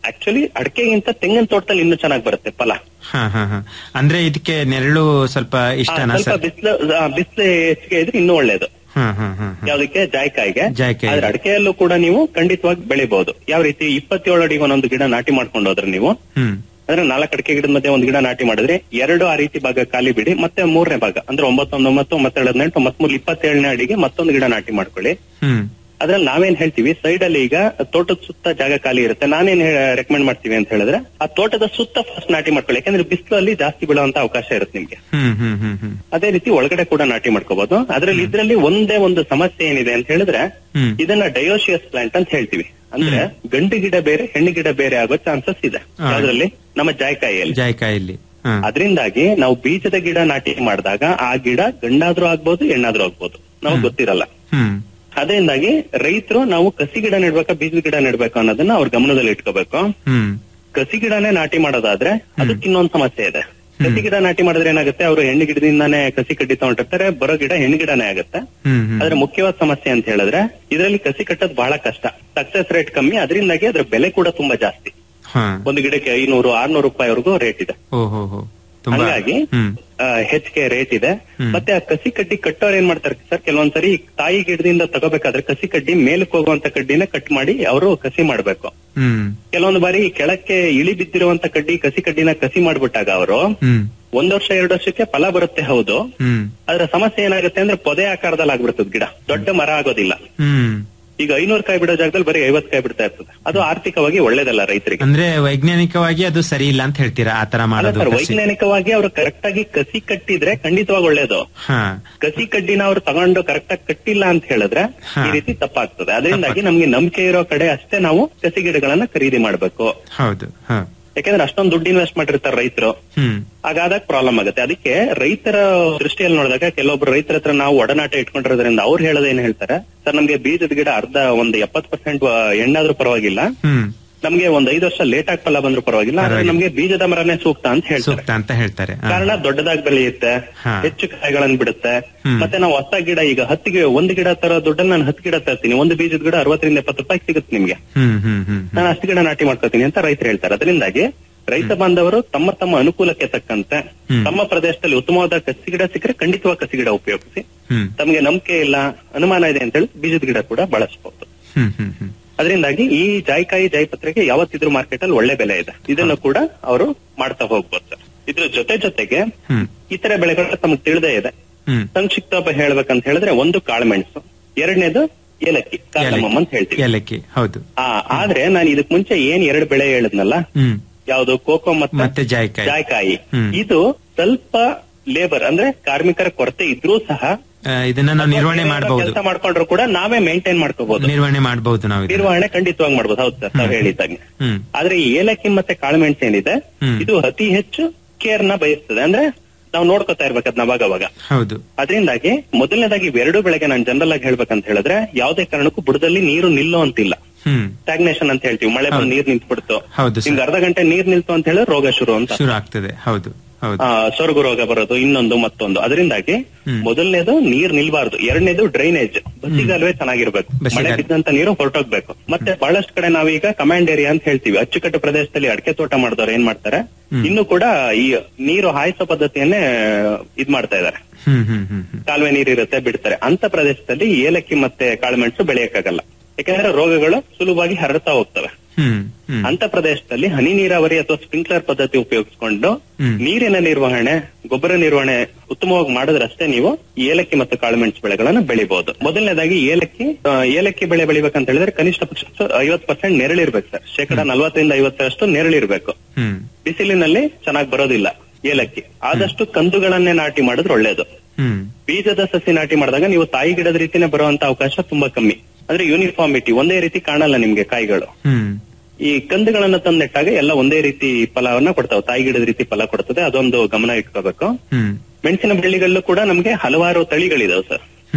ಆಕ್ಚುಲಿ ಅಡಕೆಗಿಂತ ತೆಂಗಿನ ತೋಟದಲ್ಲಿ ಇನ್ನೂ ಚೆನ್ನಾಗಿ ಬರುತ್ತೆ ಫಲ ಹಾ ಹಾ ಹಾ ಅಂದ್ರೆ ಇದಕ್ಕೆ ನೆರಳು ಸ್ವಲ್ಪ ಆ, ಇಷ್ಟನಾ ಸ್ವಲ್ಪ ಸರ್ ಬಿಸಿಲು ಬಿಸಿಲು ಹೆಚ್ಚಿಗೆ ಇದ್ರೆ ಇನ್ನೂ ಒಳ್ಳೇದು ಹಾ ಹಾ ಹಾ ಹಾ. ಯಾವ್ದಕ್ಕೆ ಜಾಯ್ಕಾಯಿಗೆ ಜಾಯ್ಕಾಯಿಗೆ. ಆದ್ರೆ ಅಡಕೆಯಲ್ಲೂ ಕೂಡ ನೀವು ಖಂಡಿತವಾಗಿ ಬೆಳಿಬಹುದು ಯಾವ ರೀತಿ ಇಪ್ಪತ್ತೇಳು ಅಡಿಗೆ ಒಂದೊಂದು ಗಿಡ ನಾಟಿ ಮಾಡ್ಕೊಂಡು ಹೋದ್ರೆ ನೀವು ಹ್ಮ್ ಅಂದ್ರೆ ನಾಲ್ಕು ಅಡಿಕೆ ಗಿಡದ ಮಧ್ಯೆ ಒಂದು ಗಿಡ ನಾಟಿ ಮಾಡಿದ್ರೆ ಎರಡು ಆ ರೀತಿ ಭಾಗ ಖಾಲಿ ಬಿಡಿ ಮತ್ತೆ ಮೂರನೇ ಭಾಗ ಅಂದ್ರೆ ಒಂಬತ್ತೊಂದು ಒಂಬತ್ತು ಒಂಬತ್ತೆರಡು ಹದಿನೆಂಟು ಮೂರು ಇಪ್ಪತ್ತೇಳನೇ ಅಡಿಗೆ ಮತ್ತೊಂದು ಗಿಡ ನಾಟಿ ಮಾಡ್ಕೊಳ್ಳಿ ಹ್ಮ್ ಅದ್ರಲ್ಲಿ ನಾವೇನ್ ಹೇಳ್ತೀವಿ ಸೈಡ್ ಅಲ್ಲಿ ಈಗ ತೋಟದ ಸುತ್ತ ಜಾಗ ಖಾಲಿ ಇರುತ್ತೆ ನಾನೇನ್ ರೆಕಮೆಂಡ್ ಮಾಡ್ತೀವಿ ಅಂತ ಹೇಳಿದ್ರೆ ಆ ತೋಟದ ಸುತ್ತ ಫಸ್ಟ್ ನಾಟಿ ಮಾಡ್ಕೊಳ್ಳಿ ಯಾಕಂದ್ರೆ ಬಿಸಿಲಲ್ಲಿ ಜಾಸ್ತಿ ಬೀಳುವಂತ ಅವಕಾಶ ಇರುತ್ತೆ ನಿಮ್ಗೆ ಹ್ಮ್ ಹ್ಮ್ ಹ್ಮ್ ಹ್ಮ್ ಅದೇ ರೀತಿ ಒಳಗಡೆ ಕೂಡ ನಾಟಿ ಮಾಡ್ಕೋಬಹುದು ಅದ್ರಲ್ಲಿ ಇದ್ರಲ್ಲಿ ಒಂದೇ ಒಂದು ಸಮಸ್ಯೆ ಏನಿದೆ ಅಂತ ಹೇಳಿದ್ರೆ ಹ್ಮ್. ಇದನ್ನ ಡಯೋಶಿಯಸ್ ಪ್ಲಾಂಟ್ ಅಂತ ಹೇಳ್ತೀವಿ ಅಂದ್ರೆ ಗಂಡು ಗಿಡ ಬೇರೆ ಹೆಣ್ಣು ಗಿಡ ಬೇರೆ ಆಗೋ ಚಾನ್ಸಸ್ ಇದೆ ಹಾ. ಯಾವ್ದ್ರಲ್ಲಿ ನಮ್ಮ ಜಾಯ್ಕಾಯಿಯಲ್ಲಿ ಜಾಯ್ಕಾಯಲ್ಲಿ ಹಾ ಅದರಿಂದಾಗಿ ನಾವು ಬೀಜದ ಗಿಡ ನಾಟಿ ಮಾಡಿದಾಗ ಆ ಗಿಡ ಗಂಡಾದ್ರೂ ಆಗ್ಬೋದು ಹೆಣ್ಣಾದ್ರೂ ಆಗ್ಬೋದು ನಾವು ಗೊತ್ತಿರಲ್ಲ ಹ್ಮ್ ಅದರಿಂದಾಗಿ ರೈತರು ನಾವು ಕಸಿ ಗಿಡ ನೆಡ್ಬೇಕಾ ಬೀಜದ ಗಿಡ ನೆಡ್ಬೇಕು ಅನ್ನೋದನ್ನ ಅವ್ರ ಗಮನದಲ್ಲಿ ಇಟ್ಕೋಬೇಕು ಹ್ಮ್ ಕಸಿ ಗಿಡನೇ ನಾಟಿ ಮಾಡೋದಾದ್ರೆ ಅದಕ್ಕೆ ಇನ್ನೊಂದು ಸಮಸ್ಯೆ ಇದೆ ಕಸಿ ಗಿಡ ನಾಟಿ ಮಾಡಿದ್ರೆ ಏನಾಗುತ್ತೆ ಅವರು ಹೆಣ್ಣು ಗಿಡದಿಂದಾನೇ ಕಸಿ ಕಡ್ಡಿ ತಗೊಂಡಿರ್ತಾರೆ ಬರೋ ಗಿಡ ಹೆಣ್ಣು ಗಿಡನೇ ಆಗುತ್ತೆ ಹ್ಮ್ ಹ್ಮ್ ಆದ್ರೆ ಮುಖ್ಯವಾದ ಸಮಸ್ಯೆ ಅಂತ ಹೇಳಿದ್ರೆ ಇದರಲ್ಲಿ ಕಸಿ ಕಟ್ಟೋದು ಬಹಳ ಕಷ್ಟ ಸಕ್ಸಸ್ ರೇಟ್ ಕಮ್ಮಿ ಅದರಿಂದಾಗಿ ಅದ್ರ ಬೆಲೆ ಕೂಡ ತುಂಬಾ ಜಾಸ್ತಿ ಹಾ ಒಂದು ಗಿಡಕ್ಕೆ ಐನೂರು ಆರ್ನೂರು ರೂಪಾಯಿವರೆಗೂ ರೇಟ್ ಇದೆ ಓ ಹೋ ಹೋ ತುಂಬಾ ಹಂಗಾಗಿ ಹ್ಮ್ ಆ, ಹೆಚ್ಚಿಗೆ ರೇಟ್ ಇದೆ ಹ್ಮ್. ಮತ್ತೆ ಆ ಕಸಿ ಕಡ್ಡಿ ಕಟ್ಟೋರು ಏನ್ ಮಾಡ್ತಾರೆ ಸರ್ ಕೆಲವೊಂದ್ಸರಿ ತಾಯಿ ಗಿಡದಿಂದ ತಗೋಬೇಕಾದ್ರೆ ಕಸಿ ಕಡ್ಡಿ ಮೇಲಕ್ಕೆ ಹೋಗುವಂತ ಕಡ್ಡಿನ ಕಟ್ ಮಾಡಿ ಅವರು ಕಸಿ ಮಾಡ್ಬೇಕು ಹ್ಮ್ ಕೆಲವೊಂದು ಬಾರಿ ಕೆಳಕ್ಕೆ ಇಳಿ ಬಿದ್ದಿರುವಂತ ಕಡ್ಡಿ ಕಸಿ ಕಡ್ಡಿನ ಕಸಿ ಮಾಡ್ಬಿಟ್ಟಾಗ ಅವರು ಹ್ಮ್ ಒಂದ್ ವರ್ಷ ಎರಡು ವರ್ಷಕ್ಕೆ ಫಲ ಬರುತ್ತೆ ಹೌದು ಹ್ಮ್ ಅದ್ರ ಸಮಸ್ಯೆ ಏನಾಗುತ್ತೆ ಅಂದ್ರೆ ಪೊದೆ ಆಕಾರದಲ್ಲಿ ಆಗ್ಬಿಡ್ತದೆ ಗಿಡ ದೊಡ್ಡ ಮರ ಆಗೋದಿಲ್ಲ ಹ್ಮ್ ಈಗ ಐನೂರು ಕಾಯಿ ಬಿಡೋ ಜಾಗದಲ್ಲಿ ಬರೀ ಐವತ್ ಕಾಯಿ ಬಿಡ್ತಾ ಇರ್ತದೆ ಅದು ಆರ್ಥಿಕವಾಗಿ ಒಳ್ಳೇದಲ್ಲ ರೈತರಿಗೆ ಅಂದ್ರೆ ವೈಜ್ಞಾನಿಕವಾಗಿ ಅದು ಸರಿ ಇಲ್ಲ ಅಂತ ಹೇಳ್ತೀರಾ ಆತರ ಅಲ್ಲ ಮಾಡೋದು ಸರ್ ಕಸಿ. ವೈಜ್ಞಾನಿಕವಾಗಿ ಅವರು ಕರೆಕ್ಟ್ ಆಗಿ ಕಸಿ ಕಟ್ಟಿದ್ರೆ ಖಂಡಿತವಾಗಿ ಒಳ್ಳೇದು ಹಾ ಕಸಿ ಕಡ್ಡಿನ ಅವ್ರು ತಗೊಂಡು ಕರೆಕ್ಟ್ ಆಗಿ ಕಟ್ಟಿಲ್ಲ ಅಂತ ಹೇಳಿದ್ರೆ ಹಾ. ಈ ರೀತಿ ತಪ್ಪಾಗ್ತದೆ ಅದರಿಂದಾಗಿ ನಮ್ಗೆ ನಂಬಿಕೆ ಇರೋ ಕಡೆ ಅಷ್ಟೇ ನಾವು ಕಸಿ ಗಿಡಗಳನ್ನ ಖರೀದಿ ಮಾಡ್ಬೇಕು ಹೌದು ಹಾ ಯಾಕಂದ್ರೆ ಅಷ್ಟೊಂದು ದುಡ್ಡು ಇನ್ವೆಸ್ಟ್ ಮಾಡಿರ್ತಾರೆ ರೈತರು ಹ್ಮ್ ಹಾಗಾದಾಗ ಪ್ರಾಬ್ಲಮ್ ಆಗುತ್ತೆ ಅದಕ್ಕೆ ರೈತರ ದೃಷ್ಟಿಯಲ್ಲಿ ನೋಡಿದಾಗ ಕೆಲವೊಬ್ರು ರೈತರ ಹತ್ರ ನಾವು ಒಡನಾಟ ಇಟ್ಕೊಂಡಿರೋದ್ರಿಂದ ಅವ್ರು ಹೇಳೋದು ಏನ್ ಹೇಳ್ತಾರೆ ಸರ್ ನಮ್ಗೆ ಬೀಜದ ಗಿಡ ಅರ್ಧ ಒಂದು ಎಪ್ಪತ್ ಪರ್ಸೆಂಟ್ ಎಣ್ಣಾದ್ರೂ ಪರವಾಗಿಲ್ಲ ಹ್ಮ್ ನಮ್ಗೆ ಒಂದ್ ಐದು ವರ್ಷ ಲೇಟ್ ಆಗಿ ಫಲ ಬಂದ್ರು ಪರವಾಗಿಲ್ಲ ಆದ್ರೆ ಪರವಾಗಿಲ್ಲ. ನಮ್ಗೆ ಬೀಜದ ಮರನೇ ಸೂಕ್ತ ಅಂತ ಹೇಳ್ತಾರೆ ಸೂಕ್ತ ಅಂತ ಹೇಳ್ತಾರೆ ಹಾ. ಕಾರಣ ದೊಡ್ಡದಾಗಿ ಬೆಳೆಯುತ್ತೆ ಹಾ. ಹೆಚ್ಚು ಕಾಯಿಗಳನ್ನು ಬಿಡುತ್ತೆ ಹ್ಮ್. ಮತ್ತೆ ನಾವು ಹೊಸ ಗಿಡ ಈಗ ಹತ್ತಿಗೆ ಒಂದು ಗಿಡ ತರೋ ದುಡ್ಡಲ್ಲಿ ನಾನು ಹತ್ತು ಗಿಡ ತರ್ತೀನಿ ಒಂದು ಬೀಜದ ಗಿಡ ಅರವತ್ತರಿಂದ ಎಪ್ಪತ್ತು ರೂಪಾಯಿ ಸಿಗುತ್ತೆ ನಿಮ್ಗೆ ಹ್ಮ್ ಹ್ಮ್ ಹ್ಮ್ ಹ್ಮ್ ನಾನು ಅಷ್ಟು ಗಿಡ ನಾಟಿ ಮಾಡ್ಕೋತೀನಿ ಅಂತ ರೈತರು ಹೇಳ್ತಾರೆ ಅದರಿಂದಾಗಿ ರೈತ ಬಾಂಧವರು ತಮ್ಮ ತಮ್ಮ ಅನುಕೂಲಕ್ಕೆ ತಕ್ಕಂತೆ ಹ್ಮ್. ತಮ್ಮ ಪ್ರದೇಶದಲ್ಲಿ ಉತ್ತಮವಾದ ಕಸಿ ಗಿಡ ಸಿಕ್ಕರೆ ಖಂಡಿತವಾಗಿ ಕಸಿ ಗಿಡ ಉಪಯೋಗಿಸಿ ಹ್ಮ್ ತಮಗೆ ನಂಬಿಕೆ ಇಲ್ಲ ಅನುಮಾನ ಇದೆ ಅಂತ ಹೇಳಿ ಬೀಜದ ಗಿಡ ಕೂಡ ಬಳಸಬಹುದು ಹ್ಮ್ ಹ್ಮ್ ಹ್ಮ್ ಅದರಿಂದಾಗಿ ಈ ಜಾಯ್ಕಾಯಿ ಜಾಯ್ಪತ್ರೆಗೆ ಯಾವತ್ತಿದ್ರು ಮಾರ್ಕೆಟ್ ಅಲ್ಲಿ ಒಳ್ಳೆ ಬೆಲೆ ಇದೆ ಇದನ್ನು ಕೂಡ ಅವರು ಮಾಡ್ತಾ ಹೋಗ್ಬೋದು ಸರ್ ಇದ್ರ ಜೊತೆ ಜೊತೆಗೆ ಹ್ಮ್ ಇತರೆ ಬೆಳೆಗಳು ತಮಗೆ ತಿಳಿದೇ ಇದೆ ಹ್ಮ್ ಸಂಕ್ಷಿಪ್ತ ಹೇಳ್ಬೇಕಂತ ಹೇಳಿದ್ರೆ ಒಂದು ಕಾಳುಮೆಣಸು ಎರಡನೇದು ಏಲಕ್ಕಿ ಕಾರ್ಡಮಮ್ ಅಂತ ಹೇಳ್ತೀವಿ ಏಲಕ್ಕಿ ಹೌದು ಆ ಆದ್ರೆ ನಾನು ಇದಕ್ ಮುಂಚೆ ಏನ್ ಎರಡು ಬೆಳೆ ಹೇಳಿದ್ನಲ್ಲ ಹ್ಮ್ ಯಾವುದು ಕೋಕೋ ಮತ್ತೆ ಮತ್ತೆ ಜಾಯ್ಕಾಯಿ. ಜಾಯ್ಕಾಯಿ ಹ್ಮ್. ಇದು ಸ್ವಲ್ಪ ಲೇಬರ್ ಅಂದ್ರೆ ಕಾರ್ಮಿಕರ ಕೊರತೆ ಇದ್ರೂ ಸಹ ಆ, ಇದನ್ನ ನಾವು ನಿರ್ವಹಣೆ ಮಾಡಬಹುದು ಕೆಲಸ ಮಾಡ್ಕೊಂಡ್ರು ಕೂಡ ನಾವೇ ಮೇಂಟೈನ್ ಮಾಡ್ಕೋಬಹುದು ನಿರ್ವಹಣೆ ಮಾಡಬಹುದು ನಾವು ಇದನ್ನ. ನಿರ್ವಹಣೆ ಖಂಡಿತವಾಗಿ ಮಾಡ್ಬೋದು ಹೌದು ಸರ್ ತಾವ್ ಹೇಳಿದ್ದಾಗೆ ಹ್ಮ್ ಆದ್ರೆ ಈ ಏಲಕ್ಕಿ ಮತ್ತೆ ಕಾಳುಮೆಣಸು ಏನಿದೆ ಹ್ಮ್. ಇದು ಅತಿ ಹೆಚ್ಚು ಕೇರ್ ನ ಬಯಸ್ತದೆ ಅಂದ್ರೆ ನಾವು ನೋಡ್ಕೊತಾ ಇರ್ಬೇಕು ಅದನ್ನ ಅವಾಗ ಅವಾಗ ಹೌದು ಅದರಿಂದಾಗಿ ಮೊದಲನೇದಾಗಿ ಇವೆರಡು ಬೆಳೆಗೆ ನಾನು ಜನರಲ್ ಆಗಿ ಹೇಳ್ಬೇಕಂತ ಹೇಳಿದ್ರೆ ಯಾವುದೇ ಕಾರಣಕ್ಕೂ ಬುಡದಲ್ಲಿ ನೀರು ನಿಲ್ಲೋ ಅಂತಿಲ್ಲ ಹ್ಮ್ ಸ್ಟಾಗ್ನೇಷನ್ ಅಂತ ಹೇಳ್ತೀವಿ ಮಳೆ ಬಂದು ಹೌದು. ನೀರ್ ನಿಂತ್ಬಿಡ್ತು ಹೌದು ಸರ್. ನಿಮ್ಗೆ ಅರ್ಧ ಗಂಟೆ ನೀರ್ ನಿಲ್ತು ಅಂತ ಹೇಳಿದ್ರೆ ರೋಗ ಶುರು ಅಂತ ಶುರು ಆಗ್ತದೆ ಹೌದು ಹೌದು ಆ, ಸೊರಗು ರೋಗ ಬರೋದು ಇನ್ನೊಂದು ಮತ್ತೊಂದು ಅದರಿಂದಾಗಿ ಹ್ಮ್. ಮೊದಲನೇದು ನೀರ್ ನಿಲ್ಬಾರ್ದು ಎರಡನೇದು ಡ್ರೈನೇಜ್ ಬಸ್ಸಿಗಾಲುವೆ ಚೆನ್ನಾಗಿರ್ಬೇಕು ಮಳೆ ಬಸಿಗಾಲು. ಬಿದ್ದಂತ ನೀರು ಹೊರಟೋಗ್ಬೇಕು ಮತ್ತೆ ಬಹಳಷ್ಟು ಕಡೆ ನಾವೀಗ ಕಮಾಂಡ್ ಏರಿಯಾ ಅಂತ ಹೇಳ್ತೀವಿ ಅಚ್ಚುಕಟ್ಟು ಪ್ರದೇಶದಲ್ಲಿ ಅಡಕೆ ತೋಟ ಮಾಡಿದವ್ರು ಏನ್ ಮಾಡ್ತಾರೆ ಹ್ಮ್. ಇನ್ನು ಕೂಡ ಈ ನೀರು ಹಾಯಿಸೋ ಪದ್ಧತಿಯನ್ನೇ ಇದ್ ಮಾಡ್ತಾ ಇದಾರೆ ಹ್ಮ್ ಹ್ಮ್ ಹ್ಮ್ ಹ್ಮ್ ಕಾಲುವೆ ನೀರು ಇರುತ್ತೆ ಬಿಡ್ತಾರೆ ಅಂತ ಪ್ರದೇಶದಲ್ಲಿ ಏಲಕ್ಕಿ ಮತ್ತೆ ಕಾಳುಮೆಣಸು ಬೆಳೆಯಕ್ಕಾಗಲ್ಲ ಯಾಕಂದ್ರೆ ರೋಗಗಳು ಸುಲಭವಾಗಿ ಹರಡ್ತಾ ಹೋಗ್ತವೆ ಹ್ಮ್ ಹ್ಮ್ ಅಂತ ಪ್ರದೇಶದಲ್ಲಿ ಹನಿ ನೀರಾವರಿ ಅಥವಾ ಸ್ಪ್ರಿಂಕ್ಲರ್ ಪದ್ಧತಿ ಉಪಯೋಗಿಸಿಕೊಂಡು ಹ್ಮ್. ನೀರಿನ ನಿರ್ವಹಣೆ ಗೊಬ್ಬರ ನಿರ್ವಹಣೆ ಉತ್ತಮವಾಗಿ ಮಾಡಿದ್ರಷ್ಟೇ ನೀವು ಈ ಏಲಕ್ಕಿ ಮತ್ತು ಕಾಳುಮೆಣಸು ಬೆಳೆಗಳನ್ನು ಬೆಳಿಬಹುದು ಮೊದಲನೇದಾಗಿ ಏಲಕ್ಕಿ ಆ, ಏಲಕ್ಕಿ ಬೆಳೆ ಬೆಳಿಬೇಕಂತ ಹೇಳಿದ್ರೆ ಕನಿಷ್ಠ ಪಕ್ಷ ಐವತ್ ಪರ್ಸೆಂಟ್ ನೆರಳಿರ್ಬೇಕು ಸರ್ ಶೇಕಡ ನಲವತ್ತರಿಂದ ಐವತ್ತರಷ್ಟು ನೆರಳಿರ್ಬೇಕು ಹ್ಮ್ ಬಿಸಿಲಿನಲ್ಲಿ ಚೆನ್ನಾಗಿ ಬರೋದಿಲ್ಲ ಏಲಕ್ಕಿ ಆದಷ್ಟು ಕಂದುಗಳನ್ನೇ ನಾಟಿ ಮಾಡಿದ್ರೆ ಒಳ್ಳೇದು ಹ್ಮ್ ಬೀಜದ ಸಸಿ ನಾಟಿ ಮಾಡಿದಾಗ ನೀವು ತಾಯಿ ಗಿಡದ ರೀತಿನೇ ಬರುವಂತ ಅವಕಾಶ ತುಂಬಾ ಕಮ್ಮಿ ಅಂದ್ರೆ ಯೂನಿಫಾರ್ಮಿಟಿ ಒಂದೇ ರೀತಿ ಕಾಣಲ್ಲ ನಿಮ್ಗೆ ಕಾಯಿಗಳು ಹ್ಮ್ ಈ ಕಂದುಗಳನ್ನ ತಂದು ನೆಟ್ಟಾಗ ಎಲ್ಲ ಒಂದೇ ರೀತಿ ಫಲವನ್ನ ಕೊಡ್ತಾವೆ ತಾಯಿ ಗಿಡದ ರೀತಿ ಫಲ ಕೊಡ್ತದೆ ಅದೊಂದು ಗಮನ ಇಟ್ಕೋಬೇಕು ಹ್ಮ್ ಮೆಣಸಿನ ಬಳ್ಳಿಗಳಲ್ಲೂ ಕೂಡ ನಮ್ಗೆ ಹಲವಾರು ತಳಿಗಳಿದಾವೆ ಸರ್ ಹ್ಮ್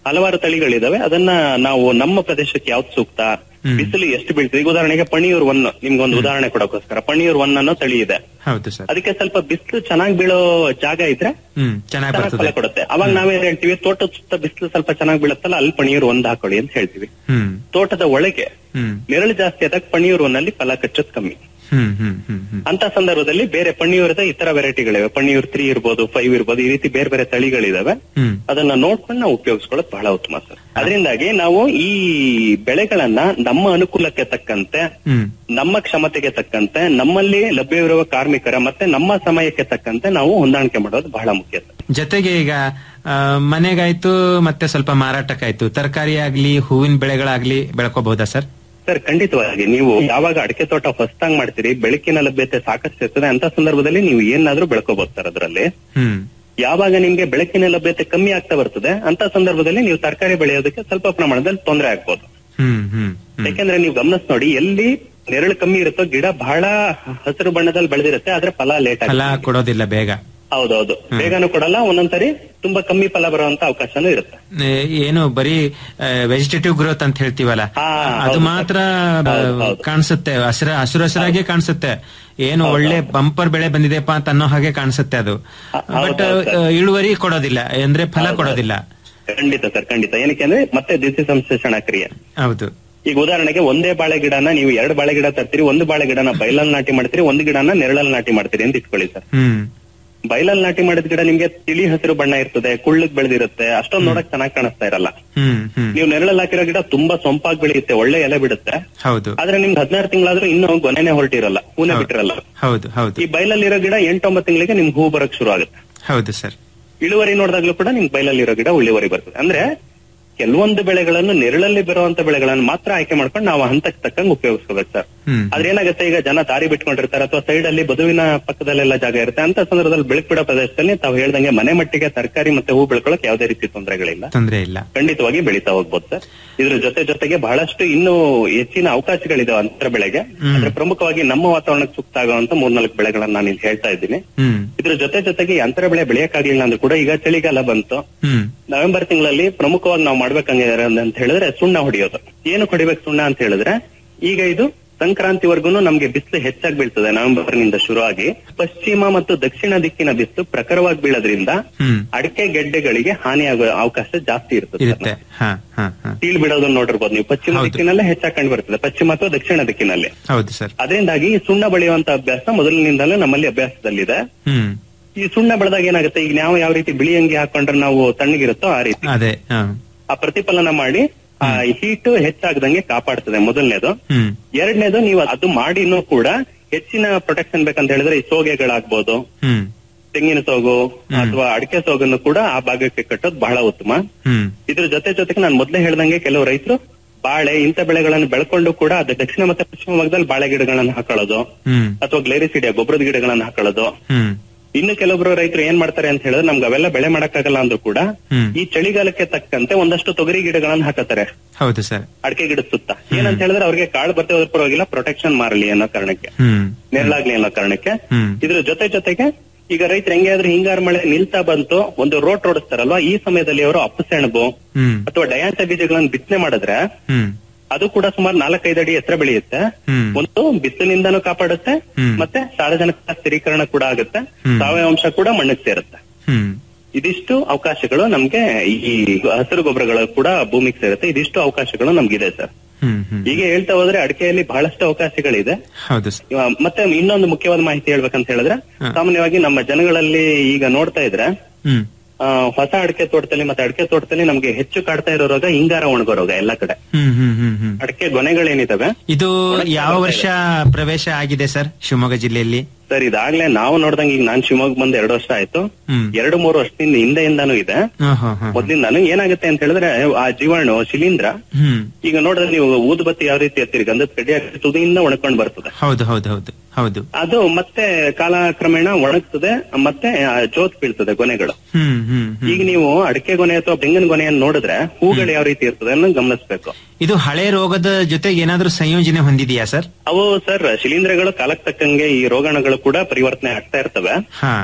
ಹಲವಾರು ತಳಿಗಳಿದಾವೆ ಅದನ್ನ ನಾವು ನಮ್ಮ ಪ್ರದೇಶಕ್ಕೆ ಯಾವ್ದು ಸೂಕ್ತ ಬಿಸಿಲು ಎಷ್ಟು ಬೀಳ್ತದೆ ಈಗ ಉದಾಹರಣೆಗೆ ಪಣಿಯೂರ್ ಒನ್ ನಿಮ್ಗೊಂದು ಉದಾಹರಣೆ ಕೊಡೋಕೋಸ್ಕರ ಪಣಿಯೂರ್ ಒನ್ ಅನ್ನೋ ತಳಿ ಇದೆ ಹೌದು ಸರ್ ಅದಕ್ಕೆ ಸ್ವಲ್ಪ ಬಿಸಿಲು ಚೆನ್ನಾಗಿ ಬೀಳೋ ಜಾಗ ಇದ್ರೆ ಹ್ಮ್ ಚೆನ್ನಾಗಿ ಚೆನ್ನಾಗಿ ಬರ್ತದೆ ಫಲ ಕೊಡುತ್ತೆ ಅವಾಗ ನಾವೇನ್ ಹೇಳ್ತೀವಿ ತೋಟದ ಸುತ್ತ ಬಿಸಿಲು ಸ್ವಲ್ಪ ಚೆನ್ನಾಗಿ ಬೀಳುತ್ತಲ್ಲ ಅಲ್ಲಿ ಪಣಿಯೂರ್ ಒಂದ್ ಹಾಕೊಳ್ಳಿ ಅಂತ ಹೇಳ್ತೀವಿ ಹ್ಮ್ ತೋಟದ ಒಳಗೆ ಹ್ಮ್ ನೆರಳು ಜಾಸ್ತಿ ಆದಾಗ ಪಣಿಯೂರ್ ಒಂದಲ್ಲಿ ಫಲ ಕಚ್ಚೋದ್ ಕಮ್ಮಿ ಹ್ಮ್ ಹ್ಮ್ ಹ್ಮ್ ಹ್ಮ್ ಅಂತ ಸಂದರ್ಭದಲ್ಲಿ ಬೇರೆ ಪಣಿಯೂರದ ಇತರ ವೆರೈಟಿಗಳಿವೆ ಪಣಿಯೂರ್ ತ್ರೀ ಇರ್ಬೋದು ಫೈವ್ ಇರ್ಬೋದು ಈ ರೀತಿ ಬೇರೆ ಬೇರೆ ತಳಿಗಳಿದಾವೆ ಹ್ಮ್ ಅದನ್ನ ನೋಡ್ಕೊಂಡು ನಾವು ಉಪಯೋಗಿಸ್ಕೊಳ್ಳೋದು ಬಹಳ ಉತ್ತಮ ಸರ್ ಅದರಿಂದಾಗಿ ನಾವು ಈ ಬೆಳೆಗಳನ್ನ ನಮ್ಮ ಅನುಕೂಲಕ್ಕೆ ತಕ್ಕಂತೆ ಹ್ಮ್ ನಮ್ಮ ಕ್ಷಮತೆಗೆ ತಕ್ಕಂತೆ ನಮ್ಮಲ್ಲಿ ಲಭ್ಯವಿರುವ ಕಾರ್ಮಿಕರ ಮತ್ತೆ ನಮ್ಮ ಸಮಯಕ್ಕೆ ತಕ್ಕಂತೆ ನಾವು ಹೊಂದಾಣಿಕೆ ಮಾಡೋದು ಬಹಳ ಮುಖ್ಯ ಸರ್ ಜೊತೆಗೆ ಈಗ ಆ, ಮನೆಗಾಯ್ತು ಮತ್ತೆ ಸ್ವಲ್ಪ ಮಾರಾಟಕ್ಕಾಯ್ತು ತರಕಾರಿ ಆಗ್ಲಿ ಹೂವಿನ ಬೆಳೆಗಳಾಗ್ಲಿ ಬೆಳ್ಕೋಬಹುದಾ ಸರ್ ಸರ್ ಖಂಡಿತವಾಗಿ ನೀವು ಯಾವಾಗ ಅಡಿಕೆ ತೋಟ ಹೊಸದಾಗಿ ಮಾಡ್ತೀರಿ ಬೆಳಕಿನ ಲಭ್ಯತೆ ಸಾಕಷ್ಟು ಇರ್ತದೆ ಅಂತ ಸಂದರ್ಭದಲ್ಲಿ ನೀವು ಏನಾದ್ರೂ ಬೆಳ್ಕೋಬಹುದು ಸರ್ ಅದರಲ್ಲಿ ಹ್ಮ್ ಯಾವಾಗ ನಿಮ್ಗೆ ಬೆಳಕಿನ ಲಭ್ಯತೆ ಕಮ್ಮಿ ಆಗ್ತಾ ಬರ್ತದೆ ಅಂತ ಸಂದರ್ಭದಲ್ಲಿ ನೀವು ತರಕಾರಿ ಬೆಳೆಯೋದಕ್ಕೆ ಸ್ವಲ್ಪ ಪ್ರಮಾಣದಲ್ಲಿ ತೊಂದರೆ ಆಗ್ಬೋದು ಹ್ಮ್ ಹ್ಮ್ ಹ್ಮ್ ಯಾಕೆಂದ್ರೆ ನೀವು ಗಮನಿಸ್ ನೋಡಿ ಎಲ್ಲಿ ನೆರಳು ಕಮ್ಮಿ ಇರುತ್ತೋ ಗಿಡ ಬಹಳ ಹಸಿರು ಬಣ್ಣದಲ್ಲಿ ಬೆಳೆದಿರುತ್ತೆ ಆದ್ರೆ ಫಲ ಲೇಟ್ ಫಲ ಆಗುತ್ತೆ ಕೊಡೋದಿಲ್ಲ ಬೇಗ ಹೌದೌದು ಬೇಗನೂ ಕೊಡಲ್ಲ ಒಂದೊಂದ್ಸರಿ ತುಂಬಾ ಕಮ್ಮಿ ಫಲ ಬರುವಂತ ಅವಕಾಶನೂ ಇರುತ್ತೆ ಏ, ಏನು ಬರೀ ವೆಜಿಟೇಟಿವ್ ಗ್ರೋತ್ ಅಂತ ಹೇಳ್ತೀವಲ್ಲ ಹಾ, ಅದು ಹೌದು. ಮಾತ್ರ ಹೌದು, ಹೌದು. ಕಾಣಿಸುತ್ತೆ ಹಸಿರ ಹಸಿರು ಹಸಿರಾಗಿ ಕಾಣಿಸುತ್ತೆ ಏನು ಒಳ್ಳೆ ಬಂಪರ್ ಬೆಳೆ ಬಂದಿದೆಪ್ಪ ಅಂತ ಅನ್ನೋ ಹಾಗೆ ಕಾಣಿಸುತ್ತೆ ಅದು ಹೌದು, ಬಟ್ ಹೌದು, ಸರ್. ಇಳುವರಿ ಕೊಡೋದಿಲ್ಲ ಅಂದ್ರೆ ಫಲ ಹೌದು. ಕೊಡೋದಿಲ್ಲ ಖಂಡಿತ ಸರ್ ಖಂಡಿತ ಏನಕ್ಕೆ ಅಂದ್ರೆ ಮತ್ತೆ ದಿಸಿ ಸಂಶ್ಲೇಷಣಾ ಕ್ರಿಯೆ ಹೌದು ಈಗ ಉದಾಹರಣೆಗೆ ಒಂದೇ ಬಾಳೆ ಗಿಡನ ನೀವು ಎರಡು ಬಾಳೆ ಗಿಡ ತರ್ತೀರಿ ಒಂದು ಬಾಳೆ ಗಿಡನ ಬೈಲಲ್ಲಿ ನಾಟಿ ಮಾಡ್ತೀರಿ ಒಂದು ಗಿಡನ ನೆರಳಲ್ಲಿ ನಾಟಿ ಮಾಡ್ತೀರಿ ಅಂತ ಇಟ್ಕೊಳ್ಳಿ ಸರ್ ಹ್ಮ್ ಬೈಲಲ್ಲಿ ನಾಟಿ ಮಾಡಿದ ಗಿಡ ನಿಮ್ಗೆ ತಿಳಿ ಹಸಿರು ಬಣ್ಣ ಇರ್ತದೆ ಕುಳ್ಳಕ್ ಬೆಳೆದಿರುತ್ತೆ ಅಷ್ಟೊಂದು ನೋಡಕ್ ಚೆನ್ನಾಗಿ ಕಾಣಿಸ್ತಾ ಇರಲ್ಲ ಹ್ಮ್ ಹ್ಮ್ ನೀವು ನೆರಳಲ್ಲಿ ಹಾಕಿರೋ ಗಿಡ ತುಂಬಾ ಸೊಂಪಾಗಿ ಬೆಳೆಯುತ್ತೆ ಒಳ್ಳೆ ಎಲೆ ಬಿಡುತ್ತೆ ಹೌದು ಆದ್ರೆ ನಿಮ್ಗೆ ಹದಿನಾರು ತಿಂಗಳಾದ್ರೂ ಇನ್ನೂ ಗೊನೆನೆ ಹೊರಟಿರಲ್ಲ ಹೂನೆ ಬಿಟ್ಟಿರಲ್ಲ ಹೌದು ಹೌದು ಈ ಬೈಲಲ್ಲಿರೋ ಗಿಡ ಎಂಟೊಂಬತ್ತು ತಿಂಗಳಿಗೆ ನಿಮ್ಗೆ ಹೂ ಬರಕ್ ಶುರು ಆಗುತ್ತೆ ಹೌದು ಸರ್ ಇಳುವರಿ ನೋಡಿದಾಗ್ಲೂ ಕೂಡ ನಿಮ್ಗೆ ಬೈಲಲ್ಲಿರೋ ಗಿಡ ಇಳುವರಿ ಬರ್ತದೆ ಅಂದ್ರೆ ಕೆಲವೊಂದು ಬೆಳೆಗಳನ್ನು ನೆರಳಲ್ಲಿ ಬರುವಂತ ಬೆಳೆಗಳನ್ನು ಮಾತ್ರ ಆಯ್ಕೆ ಮಾಡ್ಕೊಂಡು ನಾವು ಹಂತಕ್ಕೆ ತಕ್ಕಂಗೆ ಉಪಯೋಗಿಸ್ಕೋಬೇಕು ಸರ್ ಹ್ಮ್ ಆದ್ರೆ ಏನಾಗುತ್ತೆ ಈಗ ಜನ ದಾರಿ ಬಿಟ್ಕೊಂಡಿರ್ತಾರೆ ಅಥವಾ ಸೈಡ್ ಅಲ್ಲಿ ಬದುವಿನ ಪಕ್ಕದಲ್ಲೆಲ್ಲ ಜಾಗ ಇರುತ್ತೆ ಅಂತ ಸಂದರ್ಭದಲ್ಲಿ ಬೆಳಕು ಬಿಡೋ ಪ್ರದೇಶದಲ್ಲಿ ತಾವು ಹೇಳ್ದಂಗೆ ಮನೆ ಮಟ್ಟಿಗೆ ತರಕಾರಿ ಮತ್ತೆ ಹೂ ಬೆಳ್ಕೊಳಕ್ ಯಾವುದೇ ರೀತಿ ತೊಂದರೆಗಳಿಲ್ಲ ತೊಂದ್ರೆ ಇಲ್ಲ ಖಂಡಿತವಾಗಿ ಬೆಳೀತಾ ಹೋಗ್ಬೋದು ಸರ್ ಇದ್ರ ಜೊತೆ ಜೊತೆಗೆ ಬಹಳಷ್ಟು ಇನ್ನೂ ಹೆಚ್ಚಿನ ಅವಕಾಶಗಳಿದಾವೆ ಅಂತರ ಬೆಳೆಗೆ ಅಂದ್ರೆ ಪ್ರಮುಖವಾಗಿ ನಮ್ಮ ವಾತಾವರಣಕ್ಕೆ ಸೂಕ್ತ ಆಗುವಂತ ಮೂರ್ನಾಲ್ಕು ಬೆಳೆಗಳನ್ನ ನಾನು ಇಲ್ಲಿ ಹೇಳ್ತಾ ಇದ್ದೀನಿ ಹ್ಮ್ ಇದ್ರ ಜೊತೆ ಜೊತೆಗೆ ಈ ಅಂತರ ಬೆಳೆ ಬೆಳೆಯಕ್ಕಾಗ್ಲಿಲ್ಲ ಅಂದ್ರೂ ಕೂಡ ಈಗ ಚಳಿಗಾಲ ಬಂತು ಹ್ಮ್ ನವೆಂಬರ್ ತಿಂಗಳಲ್ಲಿ ಪ್ರಮುಖವಾಗಿ ನಾವು ಮಾಡ್ಬೇಕಂಗಿದ್ದಾರೆ ಅಂತ ಹೇಳಿದ್ರೆ ಸುಣ್ಣ ಹೊಡೆಯೋದು ಏನು ಹೊಡಿಬೇಕು ಸುಣ್ಣ ಅಂತ ಹೇಳಿದ್ರೆ ಈಗ ಇದು ಸಂಕ್ರಾಂತಿವರೆಗೂ ನಮ್ಗೆ ಬಿಸಿಲು ಹೆಚ್ಚಾಗಿ ಬೀಳ್ತದೆ ನವೆಂಬರ್ ನಿಂದ ಶುರುವಾಗಿ ಪಶ್ಚಿಮ ಮತ್ತು ದಕ್ಷಿಣ ದಿಕ್ಕಿನ ಬಿಸಿಲು ಪ್ರಖರವಾಗಿ ಬೀಳೋದ್ರಿಂದ ಹ್ಮ್ ಅಡಿಕೆ ಗೆಡ್ಡೆಗಳಿಗೆ ಹಾನಿಯಾಗುವ ಅವಕಾಶ ಜಾಸ್ತಿ ಇರ್ತದೆ ಇರುತ್ತೆ ಹಾ ಹಾ ಹಾ ಸೀಳ್ ಬಿಡೋದನ್ನ ನೋಡಿರ್ಬೋದು ನೀವು ಪಶ್ಚಿಮ ಹೌದು. ದಿಕ್ಕಿನಲ್ಲೇ ಹೆಚ್ಚಾಗಿ ಕಂಡು ಬರ್ತದೆ ಪಶ್ಚಿಮ ಅಥವಾ ದಕ್ಷಿಣ ದಿಕ್ಕಿನಲ್ಲಿ ಹೌದು ಸರ್ ಅದರಿಂದಾಗಿ ಈ ಸುಣ್ಣ ಬೆಳೆಯುವಂತ ಅಭ್ಯಾಸ ಮೊದಲಿನಿಂದಲೂ ನಮ್ಮಲ್ಲಿ ಅಭ್ಯಾಸದಲ್ಲಿದೆ ಹ್ಮ್ ಈ ಸುಣ್ಣ ಬೆಳೆದಾಗ ಏನಾಗುತ್ತೆ ಈಗ ನಾವು ಯಾವ ರೀತಿ ಬಿಳಿ ಅಂಗಿ ಹಾಕೊಂಡ್ರೆ ನಾವು ತಣ್ಣಗಿರುತ್ತೋ ಆ ರೀತಿ ಅದೇ ಹಾ ಆ ಪ್ರತಿಫಲನ ಮಾಡಿ ಆ ಹೀಟ್ ಹೆಚ್ಚಾಗದಂಗೆ ಕಾಪಾಡ್ತದೆ ಮೊದಲನೇದು ಹ್ಮ್ ಎರಡನೇದು ನೀವು ಅದು ಮಾಡಿನೂ ಕೂಡ ಹೆಚ್ಚಿನ ಪ್ರೊಟೆಕ್ಷನ್ ಬೇಕಂತ ಹೇಳಿದ್ರೆ ಈ ಸೋಗೆಗಳಾಗ್ಬೋದು ಹ್ಮ್ ತೆಂಗಿನ ಸೋಗು ಅಥವಾ ಅಡಿಕೆ ಸೋಗನ್ನು ಕೂಡ ಆ ಭಾಗಕ್ಕೆ ಕಟ್ಟೋದು ಬಹಳ ಉತ್ತಮ ಹ್ಮ್ ಇದ್ರ ಜೊತೆ ಜೊತೆಗೆ ನಾನು ಮೊದಲೇ ಹೇಳ್ದಂಗೆ ಕೆಲವು ರೈತರು ಬಾಳೆ ಇಂಥ ಬೆಳೆಗಳನ್ನು ಬೆಳ್ಕೊಂಡು ಕೂಡ ಅದು ದಕ್ಷಿಣ ಮತ್ತೆ ಪಶ್ಚಿಮ ಭಾಗದಲ್ಲಿ ಬಾಳೆ ಗಿಡಗಳನ್ನು ಹಾಕೊಳ್ಳೋದು ಹ್ಮ್ ಅಥವಾ ಗ್ಲೇರಿಸಿಡಿಯ ಗೊಬ್ಬರದ ಗಿಡಗಳನ್ನು ಹಾಕೊಳ್ಳೋದು ಹ್ಮ್ ಇನ್ನು ಕೆಲವೊಬ್ರು ರೈತರು ಏನ್ ಮಾಡ್ತಾರೆ ಅಂತ ಹೇಳಿದ್ರೆ ನಮ್ಗೆ ಅವೆಲ್ಲ ಬೆಳೆ ಮಾಡಕ್ಕಾಗಲ್ಲ ಅಂದ್ರೂ ಕೂಡ ಹ್ಮ್ ಈ ಚಳಿಗಾಲಕ್ಕೆ ತಕ್ಕಂತೆ ಒಂದಷ್ಟು ತೊಗರಿ ಗಿಡಗಳನ್ನು ಹಾಕತ್ತಾರೆ ಹೌದು ಸರ್ ಅಡಿಕೆ ಗಿಡದ ಸುತ್ತ ಏನಂತ ಹೇಳಿದ್ರೆ ಅವ್ರಿಗೆ ಕಾಳು ಬರ್ತೇ ಹೋದ್ರ ಪರವಾಗಿಲ್ಲ ಪ್ರೊಟೆಕ್ಷನ್ ಮಾರಲಿ ಅನ್ನೋ ಕಾರಣಕ್ಕೆ ಹ್ಮ್ ನೆರಳಾಗ್ಲಿ ಅನ್ನೋ ಕಾರಣಕ್ಕೆ ಹ್ಮ್ ಇದ್ರ ಜೊತೆ ಜೊತೆಗೆ ಈಗ ರೈತರು ಹೆಂಗೆ ಆದ್ರೆ ಹಿಂಗಾರು ಮಳೆ ನಿಲ್ತಾ ಬಂತು ಒಂದು ರೋಟ್ ಓಡಿಸ್ತಾರಲ್ವಾ ಈ ಸಮಯದಲ್ಲಿ ಅವರು ಅಪ್ಪು ಸೆಣಬು ಹ್ಮ್ ಅಥವಾ ಡಯಾಂತ ಬೀಜಗಳನ್ನು ಬಿತ್ತನೆ ಮಾಡಿದ್ರೆ ಹ್ಮ್ ಅದು ಕೂಡ ಸುಮಾರು ನಾಲ್ಕೈದು ಅಡಿ ಎತ್ತರ ಬೆಳೆಯುತ್ತೆ ಹ್ಮ್ ಒಂದು ಬಿಸಿಲಿನಿಂದನೂ ಕಾಪಾಡುತ್ತೆ ಹ್ಮ್. ಮತ್ತೆ ಸಾರಜನಕ ಸ್ಥಿರೀಕರಣ ಕೂಡ ಆಗುತ್ತೆ ಹ್ಮ್. ಸಾವಯವ ಅಂಶ ಕೂಡ ಮಣ್ಣಿಗೆ ಸೇರುತ್ತೆ ಹ್ಮ್ ಇದಿಷ್ಟು ಅವಕಾಶಗಳು ನಮ್ಗೆ ಈ ಹಸಿರು ಗೊಬ್ಬರಗಳು ಕೂಡ ಭೂಮಿಗೆ ಸೇರುತ್ತೆ ಇದಿಷ್ಟು ಅವಕಾಶಗಳು ನಮ್ಗಿದೆ ಸರ್ ಹ್ಮ್ ಹ್ಮ್ ಹೀಗೆ ಹೇಳ್ತಾ ಹೋದ್ರೆ ಅಡಿಕೆಯಲ್ಲಿ ಬಹಳಷ್ಟು ಅವಕಾಶಗಳಿದೆ ಹೌದು ಸರ್ ಇವ- ಮತ್ತೆ ಇನ್ನೊಂದು ಮುಖ್ಯವಾದ ಮಾಹಿತಿ ಹೇಳ್ಬೇಕಂತ ಹೇಳಿದ್ರೆ ಹ. ಸಾಮಾನ್ಯವಾಗಿ ನಮ್ಮ ಜನಗಳಲ್ಲಿ ಈಗ ನೋಡ್ತಾ ಇದ್ರೆ ಹ್ಮ್ ಆ, ಹೊಸ ಅಡಿಕೆ ತೋಟದಲ್ಲಿ ಮತ್ತೆ ಅಡಿಕೆ ತೋಟದಲ್ಲಿ ನಮ್ಗೆ ಹೆಚ್ಚು ಕಾಡ್ತಾ ಇರೋ ರೋಗ ಹಿಂಗಾರ ಒಣಗೋ ರೋಗ ಎಲ್ಲ ಕಡೆ ಹ್ಮ್ ಹ್ಮ್ ಹ್ಮ್ ಹ್ಮ್ ಅಡಿಕೆ ಗೊನೆಗಳೇನಿದಾವೆ ಇದು ಯಾವ ವರ್ಷ ಪ್ರವೇಶ ಆಗಿದೆ ಸರ್ ಶಿವಮೊಗ್ಗ ಜಿಲ್ಲೆಯಲ್ಲಿ ಸರ್ ಇದಾಗ್ಲೇ ನಾವು ನೋಡ್ದಂಗೆ ಈಗ ನಾನ್ ಶಿವಮೊಗ್ಗ ಬಂದು ಎರಡು ವರ್ಷ ಆಯ್ತು ಹ್ಮ್ ಎರಡು ಮೂರು ವರ್ಷದಿಂದ ಹಿಂದೆಯಿಂದಾನು ಇದೆ ಹಾ, ಹಾ, ಹಾ. ಮೊದ್ಲಿಂದಾನು ಏನಾಗುತ್ತೆ ಅಂತ ಹೇಳಿದ್ರೆ ಆ ಜೀವಾಣು ಶಿಲೀಂಧ್ರ ಹ್ಮ್ ಈಗ ನೋಡಿದ್ರೆ ನೀವು ಊದುಬತ್ತಿ ಯಾವ ರೀತಿ ಎತ್ತೀರಿ ಗಂಧದ ಕಡ್ಡಿ ಹಾಕಿ ತುದಿಯಿಂದ ಒಣಕೊಂಡ್ ಬರ್ತದೆ ಹೌದು ಹೌದು ಹೌದು ಹೌದು ಅದು ಮತ್ತೆ ಕಾಲಕ್ರಮೇಣ ಒಣಗ್ತದೆ ಮತ್ತೆ ಆ, ಜೋತ್ ಬೀಳ್ತದೆ ಗೊನೆಗಳು ಹ್ಮ್ ಹ್ಮ್ ಹ್ಮ್ ಈಗ ನೀವು ಅಡಿಕೆ ಗೊನೆ ಅಥವಾ ತೆಂಗಿನ ಗೊನೆಯನ್ನು ನೋಡಿದ್ರೆ ಹೂಗಳು ಯಾವ ರೀತಿ ಇರ್ತದೆ ಅನ್ನೋದು ಗಮನಿಸಬೇಕು ಇದು ಹಳೆ ರೋಗದ ಜೊತೆಗೆ ಏನಾದ್ರೂ ಸಂಯೋಜನೆ ಹೊಂದಿದೆಯಾ ಸರ್ ಅವು ಸರ್ ಶಿಲೀಂಧ್ರಗಳು ಕಾಲಕ್ಕೆ ತಕ್ಕಂಗೆ ಈ ರೋಗಾಣುಗಳು ಕೂಡ ಪರಿವರ್ತನೆ ಆಗ್ತಾ ಇರ್ತವೆ ಹಾ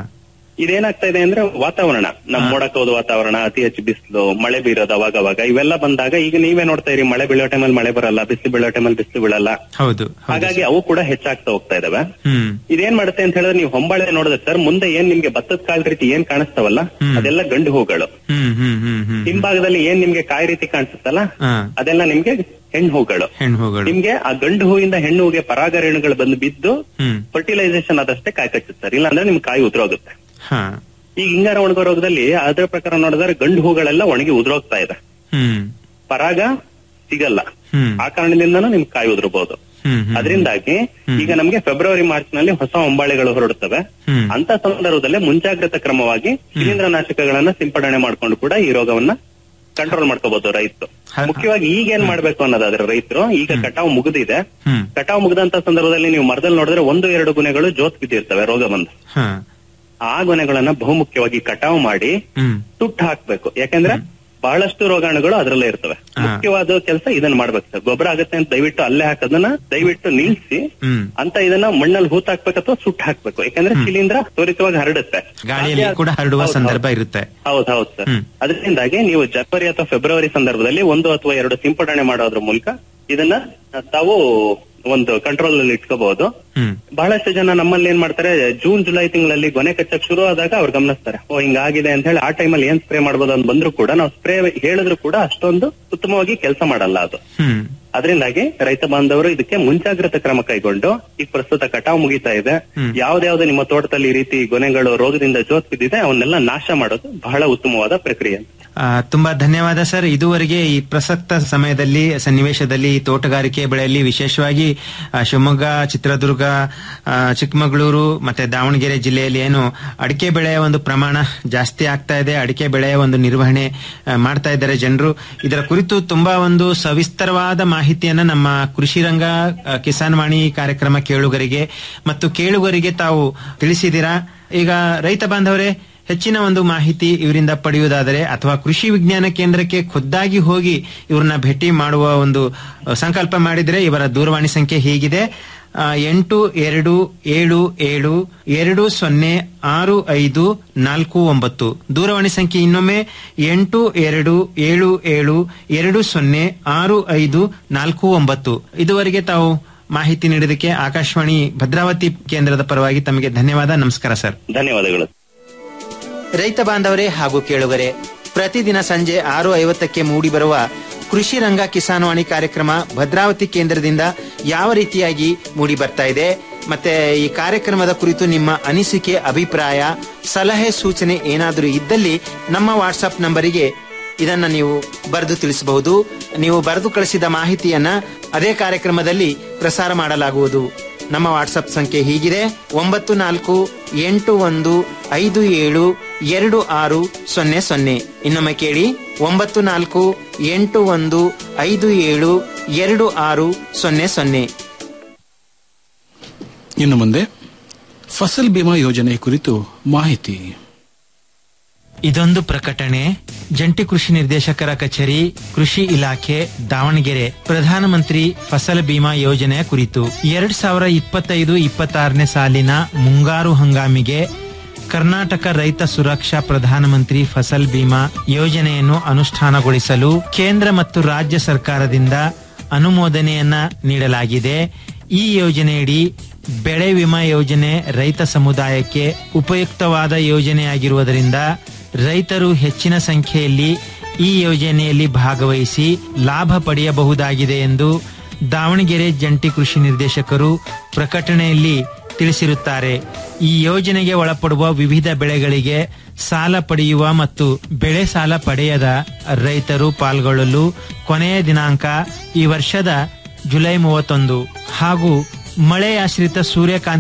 ಇದೇನಾಗ್ತಾ ಇದೆ ಅಂದ್ರೆ ವಾತಾವರಣ ನಮ್ ಮೋಡ ಕವಿದ ವಾತಾವರಣ ಅತಿ ಹೆಚ್ಚು ಬಿಸಿಲು ಮಳೆ ಬೀರೋದು ಅವಾಗ ಅವಾಗ ಇವೆಲ್ಲ ಬಂದಾಗ ಈಗ ನೀವೇ ನೋಡ್ತಾ ಇರಿ ಮಳೆ ಬೀಳೋ ಟೈಮಲ್ಲಿ ಮಳೆ ಬರಲ್ಲ ಬಿಸಿಲು ಬೀಳೋ ಟೈಮಲ್ಲಿ ಬಿಸಿಲು ಬೀಳಲ್ಲ ಹೌದು ಹೌದು ಹಾಗಾಗಿ ಅವು ಕೂಡ ಹೆಚ್ಚಾಗ್ತಾ ಹೋಗ್ತಾ ಇದಾವೆ ಹ್ಮ್ ಇದೇನ್ ಮಾಡುತ್ತೆ ಅಂತ ಹೇಳಿದ್ರೆ ನೀವು ಹೊಂಬಾಳೆ ನೋಡಿದ್ರೆ ಸರ್ ಮುಂದೆ ಏನ್ ನಿಮ್ಗೆ ಭತ್ತದ ಕಾಲ್ ರೀತಿ ಏನ್ ಕಾಣಿಸ್ತಾವಲ್ಲ ಅದೆಲ್ಲ ಗಂಡು ಹೂಗಳು ಹ್ಮ್ ಹ್ಮ್ ಹ್ಮ್ ಹ್ಮ್ ಹಿಂಭಾಗದಲ್ಲಿ ಏನ್ ನಿಮ್ಗೆ ಕಾಯಿ ರೀತಿ ಕಾಣಿಸುತ್ತಲ್ಲ ಹಾ ಅದೆಲ್ಲ ನಿಮ್ಗೆ ಹೆಣ್ಣು ಹೂಗಳು ಹೆಣ್ಣು ಹೂಗಳು ನಿಮ್ಗೆ ಆ ಗಂಡು ಹೂವಿಂದ ಹೆಣ್ಣು ಹೂಗೆ ಪರಾಗ ರೇಣುಗಳು ಬಂದು ಬಿದ್ದು ಹ್ಮ್ ಫರ್ಟಿಲೈಸೇಷನ್ ಆದಷ್ಟೇ ಕಾಯಿ ಕಚ್ಚುತ್ತೆ ಸರ್ ಇಲ್ಲಾಂದ್ರೆ ನಿಮ್ ಕಾಯಿ ಉದುರೋಗುತ್ತೆ ಹಾ ಈಗ ಹಿಂಗಾರ ಒಣಗೋ ರೋಗದಲ್ಲಿ ಅದ್ರ ಪ್ರಕಾರ ನೋಡಿದ್ರೆ ಗಂಡು ಹೂಗಳೆಲ್ಲ ಒಣಗಿ ಉದುರೋಗ್ತಾ ಇದೆ ಹ್ಮ್ ಪರಾಗ ಸಿಗಲ್ಲ ಹ್ಮ್ ಆ ಕಾರಣದಿಂದನೂ ನಿಮ್ ಕಾಯಿ ಉದುರಬಹುದು ಹ್ಮ್ ಹ್ಮ್ ಅದರಿಂದಾಗಿ ಈಗ ನಮ್ಗೆ ಫೆಬ್ರವರಿ ಮಾರ್ಚ್ ನಲ್ಲಿ ಹೊಸ ಹೊಂಬಾಳೆಗಳು ಹೊರಡುತ್ತವೆ ಹ್ಮ್ ಅಂತ ಸಂದರ್ಭದಲ್ಲಿ ಮುಂಜಾಗ್ರತಾ ಕ್ರಮವಾಗಿ ಶಿಲೀಂಧ್ರನಾಶಕಗಳನ್ನ ಸಿಂಪಡಣೆ ಮಾಡ್ಕೊಂಡು ಕೂಡ ಈ ರೋಗವನ್ನ ಕಂಟ್ರೋಲ್ ಮಾಡ್ಕೋಬಹುದು ರೈತರು ಹ- ಮುಖ್ಯವಾಗಿ ಈಗ ಏನ್ ಮಾಡ್ಬೇಕು ಅನ್ನೋದಾದ್ರೆ ರೈತರು ಈಗ ಕಟಾವು ಮುಗಿದಿದೆ ಹ್ಮ್ ಕಟಾವು ಮುಗಿದಂತ ಸಂದರ್ಭದಲ್ಲಿ ನೀವು ಮರದಲ್ಲಿ ನೋಡಿದ್ರೆ ಒಂದು ಎರಡು ಗುಣಗಳು ಜೋತ್ ಬಿದ್ದಿರ್ತವೆ ರೋಗ ಬಂದು ಹಾ ಆ ಗುಣಗಳನ್ನ ಬಹುಮುಖ್ಯವಾಗಿ ಕಟಾವು ಮಾಡಿ ಹ್ಮ್ ಸುಟ್ಟು ಹಾಕ್ಬೇಕು ಯಾಕಂದ್ರೆ ಬಹಳಷ್ಟು ರೋಗಾಣುಗಳು ಅದರಲ್ಲೇ ಇರ್ತವೆ ಹಾ. ಮುಖ್ಯವಾದ ಕೆಲಸ ಇದನ್ನ ಮಾಡ್ಬೇಕು ಸರ್ ಗೊಬ್ಬರ ಆಗುತ್ತೆ ಅಂತ ದಯವಿಟ್ಟು ಅಲ್ಲೇ ಹಾಕೋದನ್ನ ದಯವಿಟ್ಟು ನಿಲ್ಸಿ ಹ್ಮ್ ಅಂತ ಇದನ್ನ ಮಣ್ಣಲ್ಲಿ ಹೂತ್ ಹಾಕ್ಬೇಕು ಅಥವಾ ಸುಟ್ಟು ಹಾಕ್ಬೇಕು ಯಾಕಂದ್ರೆ ಶಿಲೀಂಧ್ರ ತ್ವರಿತವಾಗಿ ಹರಡುತ್ತೆ ಗಾಳಿಯಲ್ಲಿ ಸಾಧ್ಯ- ಕೂಡ ಹರಡುವ ಹೌದು, ಸಂದರ್ಭ ಹೌದು. ಇರುತ್ತೆ ಹೌದು ಹೌದು ಸರ್ ಹ್ಮ್. ಅದರಿಂದಾಗಿ ನೀವು ಜನವರಿ ಅಥವಾ ಫೆಬ್ರವರಿ ಸಂದರ್ಭದಲ್ಲಿ ಒಂದು ಅಥವಾ ಎರಡು ಸಿಂಪಡಣೆ ಮಾಡೋದ್ರ ಮೂಲಕ ಇದನ್ನ ತಾವು ಒಂದು ಕಂಟ್ರೋಲ್ ಅಲ್ಲಿ ಇಟ್ಕೋಬಹುದು ಹ್ಮ್ ಬಹಳಷ್ಟು ಜನ ನಮ್ಮಲ್ಲಿ ಏನ್ ಮಾಡ್ತಾರೆ ಜೂನ್ ಜುಲೈ ತಿಂಗಳಲ್ಲಿ ಗೊನೆ ಕಚ್ಚಕ್ ಶುರು ಆದಾಗ ಅವ್ರು ಗಮನಿಸ್ತಾರೆ ಓ ಹಿಂಗಾಗಿದೆ ಅಂತ ಹೇಳಿ ಆ ಟೈಮಲ್ಲಿ ಏನ್ ಸ್ಪ್ರೇ ಮಾಡ್ಬೋದು ಅಂತ ಬಂದ್ರು ಕೂಡ ನಾವು ಸ್ಪ್ರೇ ಹೇಳಿದ್ರು ಕೂಡ ಅಷ್ಟೊಂದು ಉತ್ತಮವಾಗಿ ಕೆಲಸ ಮಾಡಲ್ಲ ಅದು ಹ್ಮ್ ಅದರಿಂದಾಗಿ ರೈತ ಬಾಂಧವರು ಇದಕ್ಕೆ ಮುಂಜಾಗ್ರತಾ ಕ್ರಮ ಕೈಗೊಂಡು ಈಗ ಪ್ರಸ್ತುತ ಕಟಾವು ಮುಗಿತಾ ಇದೆ ಯಾವ್ದ್ಯಾವ್ದು ನಿಮ್ಮ ತೋಟದಲ್ಲಿ ಈ ರೀತಿ ಗೊನೆಗಳು ರೋಗದಿಂದ ಜೋತ್ ಬಿದ್ದಿದೆ ಅವನ್ನೆಲ್ಲ ನಾಶ ಮಾಡೋದು ಬಹಳ ಉತ್ತಮವಾದ ಪ್ರಕ್ರಿಯೆ ಆ, ತುಂಬಾ ಧನ್ಯವಾದ ಸರ್ ಇದುವರೆಗೆ ಈ ಪ್ರಸಕ್ತ ಸಮಯದಲ್ಲಿ ಸನ್ನಿವೇಶದಲ್ಲಿ ಈ ತೋಟಗಾರಿಕೆ ಬೆಳೆಯಲ್ಲಿ ವಿಶೇಷವಾಗಿ ಆ, ಶಿವಮೊಗ್ಗ ಚಿತ್ರದುರ್ಗ ಆ, ಚಿಕ್ಕಮಗಳೂರು ಮತ್ತೆ ದಾವಣಗೆರೆ ಜಿಲ್ಲೆಯಲ್ಲಿ ಏನು ಅಡಿಕೆ ಬೆಳೆಯ ಒಂದು ಪ್ರಮಾಣ ಜಾಸ್ತಿ ಆಗ್ತಾ ಇದೆ ಅಡಿಕೆ ಬೆಳೆಯ ಒಂದು ನಿರ್ವಹಣೆ ಆ, ಮಾಡ್ತಾ ಇದ್ದಾರೆ ಜನರು ಇದರ ಕುರಿತು ತುಂಬಾ ಒಂದು ಸವಿಸ್ತರವಾದ ಮಾಹಿತಿಯನ್ನ ನಮ್ಮ ಕೃಷಿ ರಂಗ ಆ, ಕಿಸಾನ್ ವಾಣಿ ಕಾರ್ಯಕ್ರಮ ಕೇಳುಗರಿಗೆ ಮತ್ತು ಕೇಳುಗರಿಗೆ ತಾವು ತಿಳಿಸಿದ್ದೀರಾ ಈಗ ರೈತ ಬಾಂಧವರೇ ಹೆಚ್ಚಿನ ಒಂದು ಮಾಹಿತಿ ಇವರಿಂದ ಪಡೆಯುವುದಾದರೆ ಅಥವಾ ಕೃಷಿ ವಿಜ್ಞಾನ ಕೇಂದ್ರಕ್ಕೆ ಖುದ್ದಾಗಿ ಹೋಗಿ ಇವ್ರನ್ನ ಭೇಟಿ ಮಾಡುವ ಒಂದು ಅ, ಸಂಕಲ್ಪ ಮಾಡಿದರೆ ಇವರ ದೂರವಾಣಿ ಸಂಖ್ಯೆ ಹೀಗಿದೆ ಆ, ಎಂಟು ಎರಡು ಏಳು ಏಳು ಎರಡು ಸೊನ್ನೆ ಆರು ಐದು ನಾಲ್ಕು ಒಂಬತ್ತು ದೂರವಾಣಿ ಸಂಖ್ಯೆ ಇನ್ನೊಮ್ಮೆ ಎಂಟು ಎರಡು ಏಳು ಏಳು ಎರಡು ಸೊನ್ನೆ ಆರು ಐದು ನಾಲ್ಕು ಒಂಬತ್ತು ಇದುವರೆಗೆ ತಾವು ಮಾಹಿತಿ ನೀಡಿದ್ದಕ್ಕೆ ಆಕಾಶವಾಣಿ ಭದ್ರಾವತಿ ಕೇಂದ್ರದ ಪರವಾಗಿ ತಮಗೆ ಧನ್ಯವಾದ ನಮಸ್ಕಾರ ಸರ್ ಧನ್ಯವಾದಗಳು ರೈತ ಬಾಂಧವರೇ ಹಾಗೂ ಕೇಳುಗರೆ ಪ್ರತಿದಿನ ಸಂಜೆ ಆರು ಐವತ್ತಕ್ಕೆ ಮೂಡಿಬರುವ ಕೃಷಿ ರಂಗ ಕಿಸಾನ್ವಾಣಿ ಕಾರ್ಯಕ್ರಮ ಭದ್ರಾವತಿ ಕೇಂದ್ರದಿಂದ ಯಾವ ರೀತಿಯಾಗಿ ಮೂಡಿ ಬರ್ತಾ ಇದೆ ಮತ್ತೆ ಈ ಕಾರ್ಯಕ್ರಮದ ಕುರಿತು ನಿಮ್ಮ ಅನಿಸಿಕೆ ಅಭಿಪ್ರಾಯ ಸಲಹೆ ಸೂಚನೆ ಏನಾದರೂ ಇದ್ದಲ್ಲಿ ನಮ್ಮ ವಾಟ್ಸ್ಆಪ್ ನಂಬರಿಗೆ ಇದನ್ನ ನೀವು ಬರೆದು ತಿಳಿಸಬಹುದು ನೀವು ಬರೆದು ಕಳಿಸಿದ ಮಾಹಿತಿಯನ್ನ ಅದೇ ಕಾರ್ಯಕ್ರಮದಲ್ಲಿ ಪ್ರಸಾರ ಮಾಡಲಾಗುವುದು ನಮ್ಮ ವಾಟ್ಸಪ್ ಸಂಖ್ಯೆ ಹೀಗಿದೆ ಒಂಬತ್ತು ನಾಲ್ಕು ಎಂಟು ಒಂದು ಐದು ಏಳು ಎರಡು ಆರು ಸೊನ್ನೆ ಸೊನ್ನೆ ಇನ್ನೊಮ್ಮೆ ಕೇಳಿ ಒಂಬತ್ತು ನಾಲ್ಕು ಎಂಟು ಒಂದು ಐದು ಏಳು ಎರಡು ಆರು ಸೊನ್ನೆ ಸೊನ್ನೆ ಇನ್ನು ಮುಂದೆ ಫಸಲ್ ಬಿಮಾ ಯೋಜನೆ ಕುರಿತು ಮಾಹಿತಿ ಇದೊಂದು ಪ್ರಕಟಣೆ ಜಂಟಿ ಕೃಷಿ ನಿರ್ದೇಶಕರ ಕಚೇರಿ ಕೃಷಿ ಇಲಾಖೆ ದಾವಣಗೆರೆ ಪ್ರಧಾನಮಂತ್ರಿ ಫಸಲ್ ಬಿಮಾ ಯೋಜನೆಯ ಕುರಿತು ಎರಡ್ ಸಾವಿರ ಇಪ್ಪತ್ತೈದು ಇಪ್ಪತ್ತಾರನೇ ಸಾಲಿನ ಮುಂಗಾರು ಹಂಗಾಮಿಗೆ ಕರ್ನಾಟಕ ರೈತ ಸುರಕ್ಷಾ ಪ್ರಧಾನಮಂತ್ರಿ ಫಸಲ್ ಬಿಮಾ ಯೋಜನೆಯನ್ನು ಅನುಷ್ಠಾನಗೊಳಿಸಲು ಕೇಂದ್ರ ಮತ್ತು ರಾಜ್ಯ ಸರ್ಕಾರದಿಂದ ಅನುಮೋದನೆಯನ್ನ ನೀಡಲಾಗಿದೆ ಈ ಯೋಜನೆಯಡಿ ಬೆಳೆ ವಿಮಾ ಯೋಜನೆ ರೈತ ಸಮುದಾಯಕ್ಕೆ ಉಪಯುಕ್ತವಾದ ಯೋಜನೆಯಾಗಿರುವುದರಿಂದ ರೈತರು ಹೆಚ್ಚಿನ ಸಂಖ್ಯೆಯಲ್ಲಿ ಈ ಯೋಜನೆಯಲ್ಲಿ ಭಾಗವಹಿಸಿ ಲಾಭ ಪಡೆಯಬಹುದಾಗಿದೆ ಎಂದು ದಾವಣಗೆರೆ ಜಂಟಿ ಕೃಷಿ ನಿರ್ದೇಶಕರು ಪ್ರಕಟಣೆಯಲ್ಲಿ ತಿಳಿಸಿರುತ್ತಾರೆ ಈ ಯೋಜನೆಗೆ ಒಳಪಡುವ ವಿವಿಧ ಬೆಳೆಗಳಿಗೆ ಸಾಲ ಪಡೆಯುವ ಮತ್ತು ಬೆಳೆ ಸಾಲ ಪಡೆಯದ ರೈತರು ಪಾಲ್ಗೊಳ್ಳಲು ಕೊನೆಯ ದಿನಾಂಕ ಈ ವರ್ಷದ ಜುಲೈ ಮೂವತ್ತೊಂದು ಹಾಗೂ ಮಳೆಯಾಶ್ರಿತ ಸೂರ್ಯಕಾಂತಿ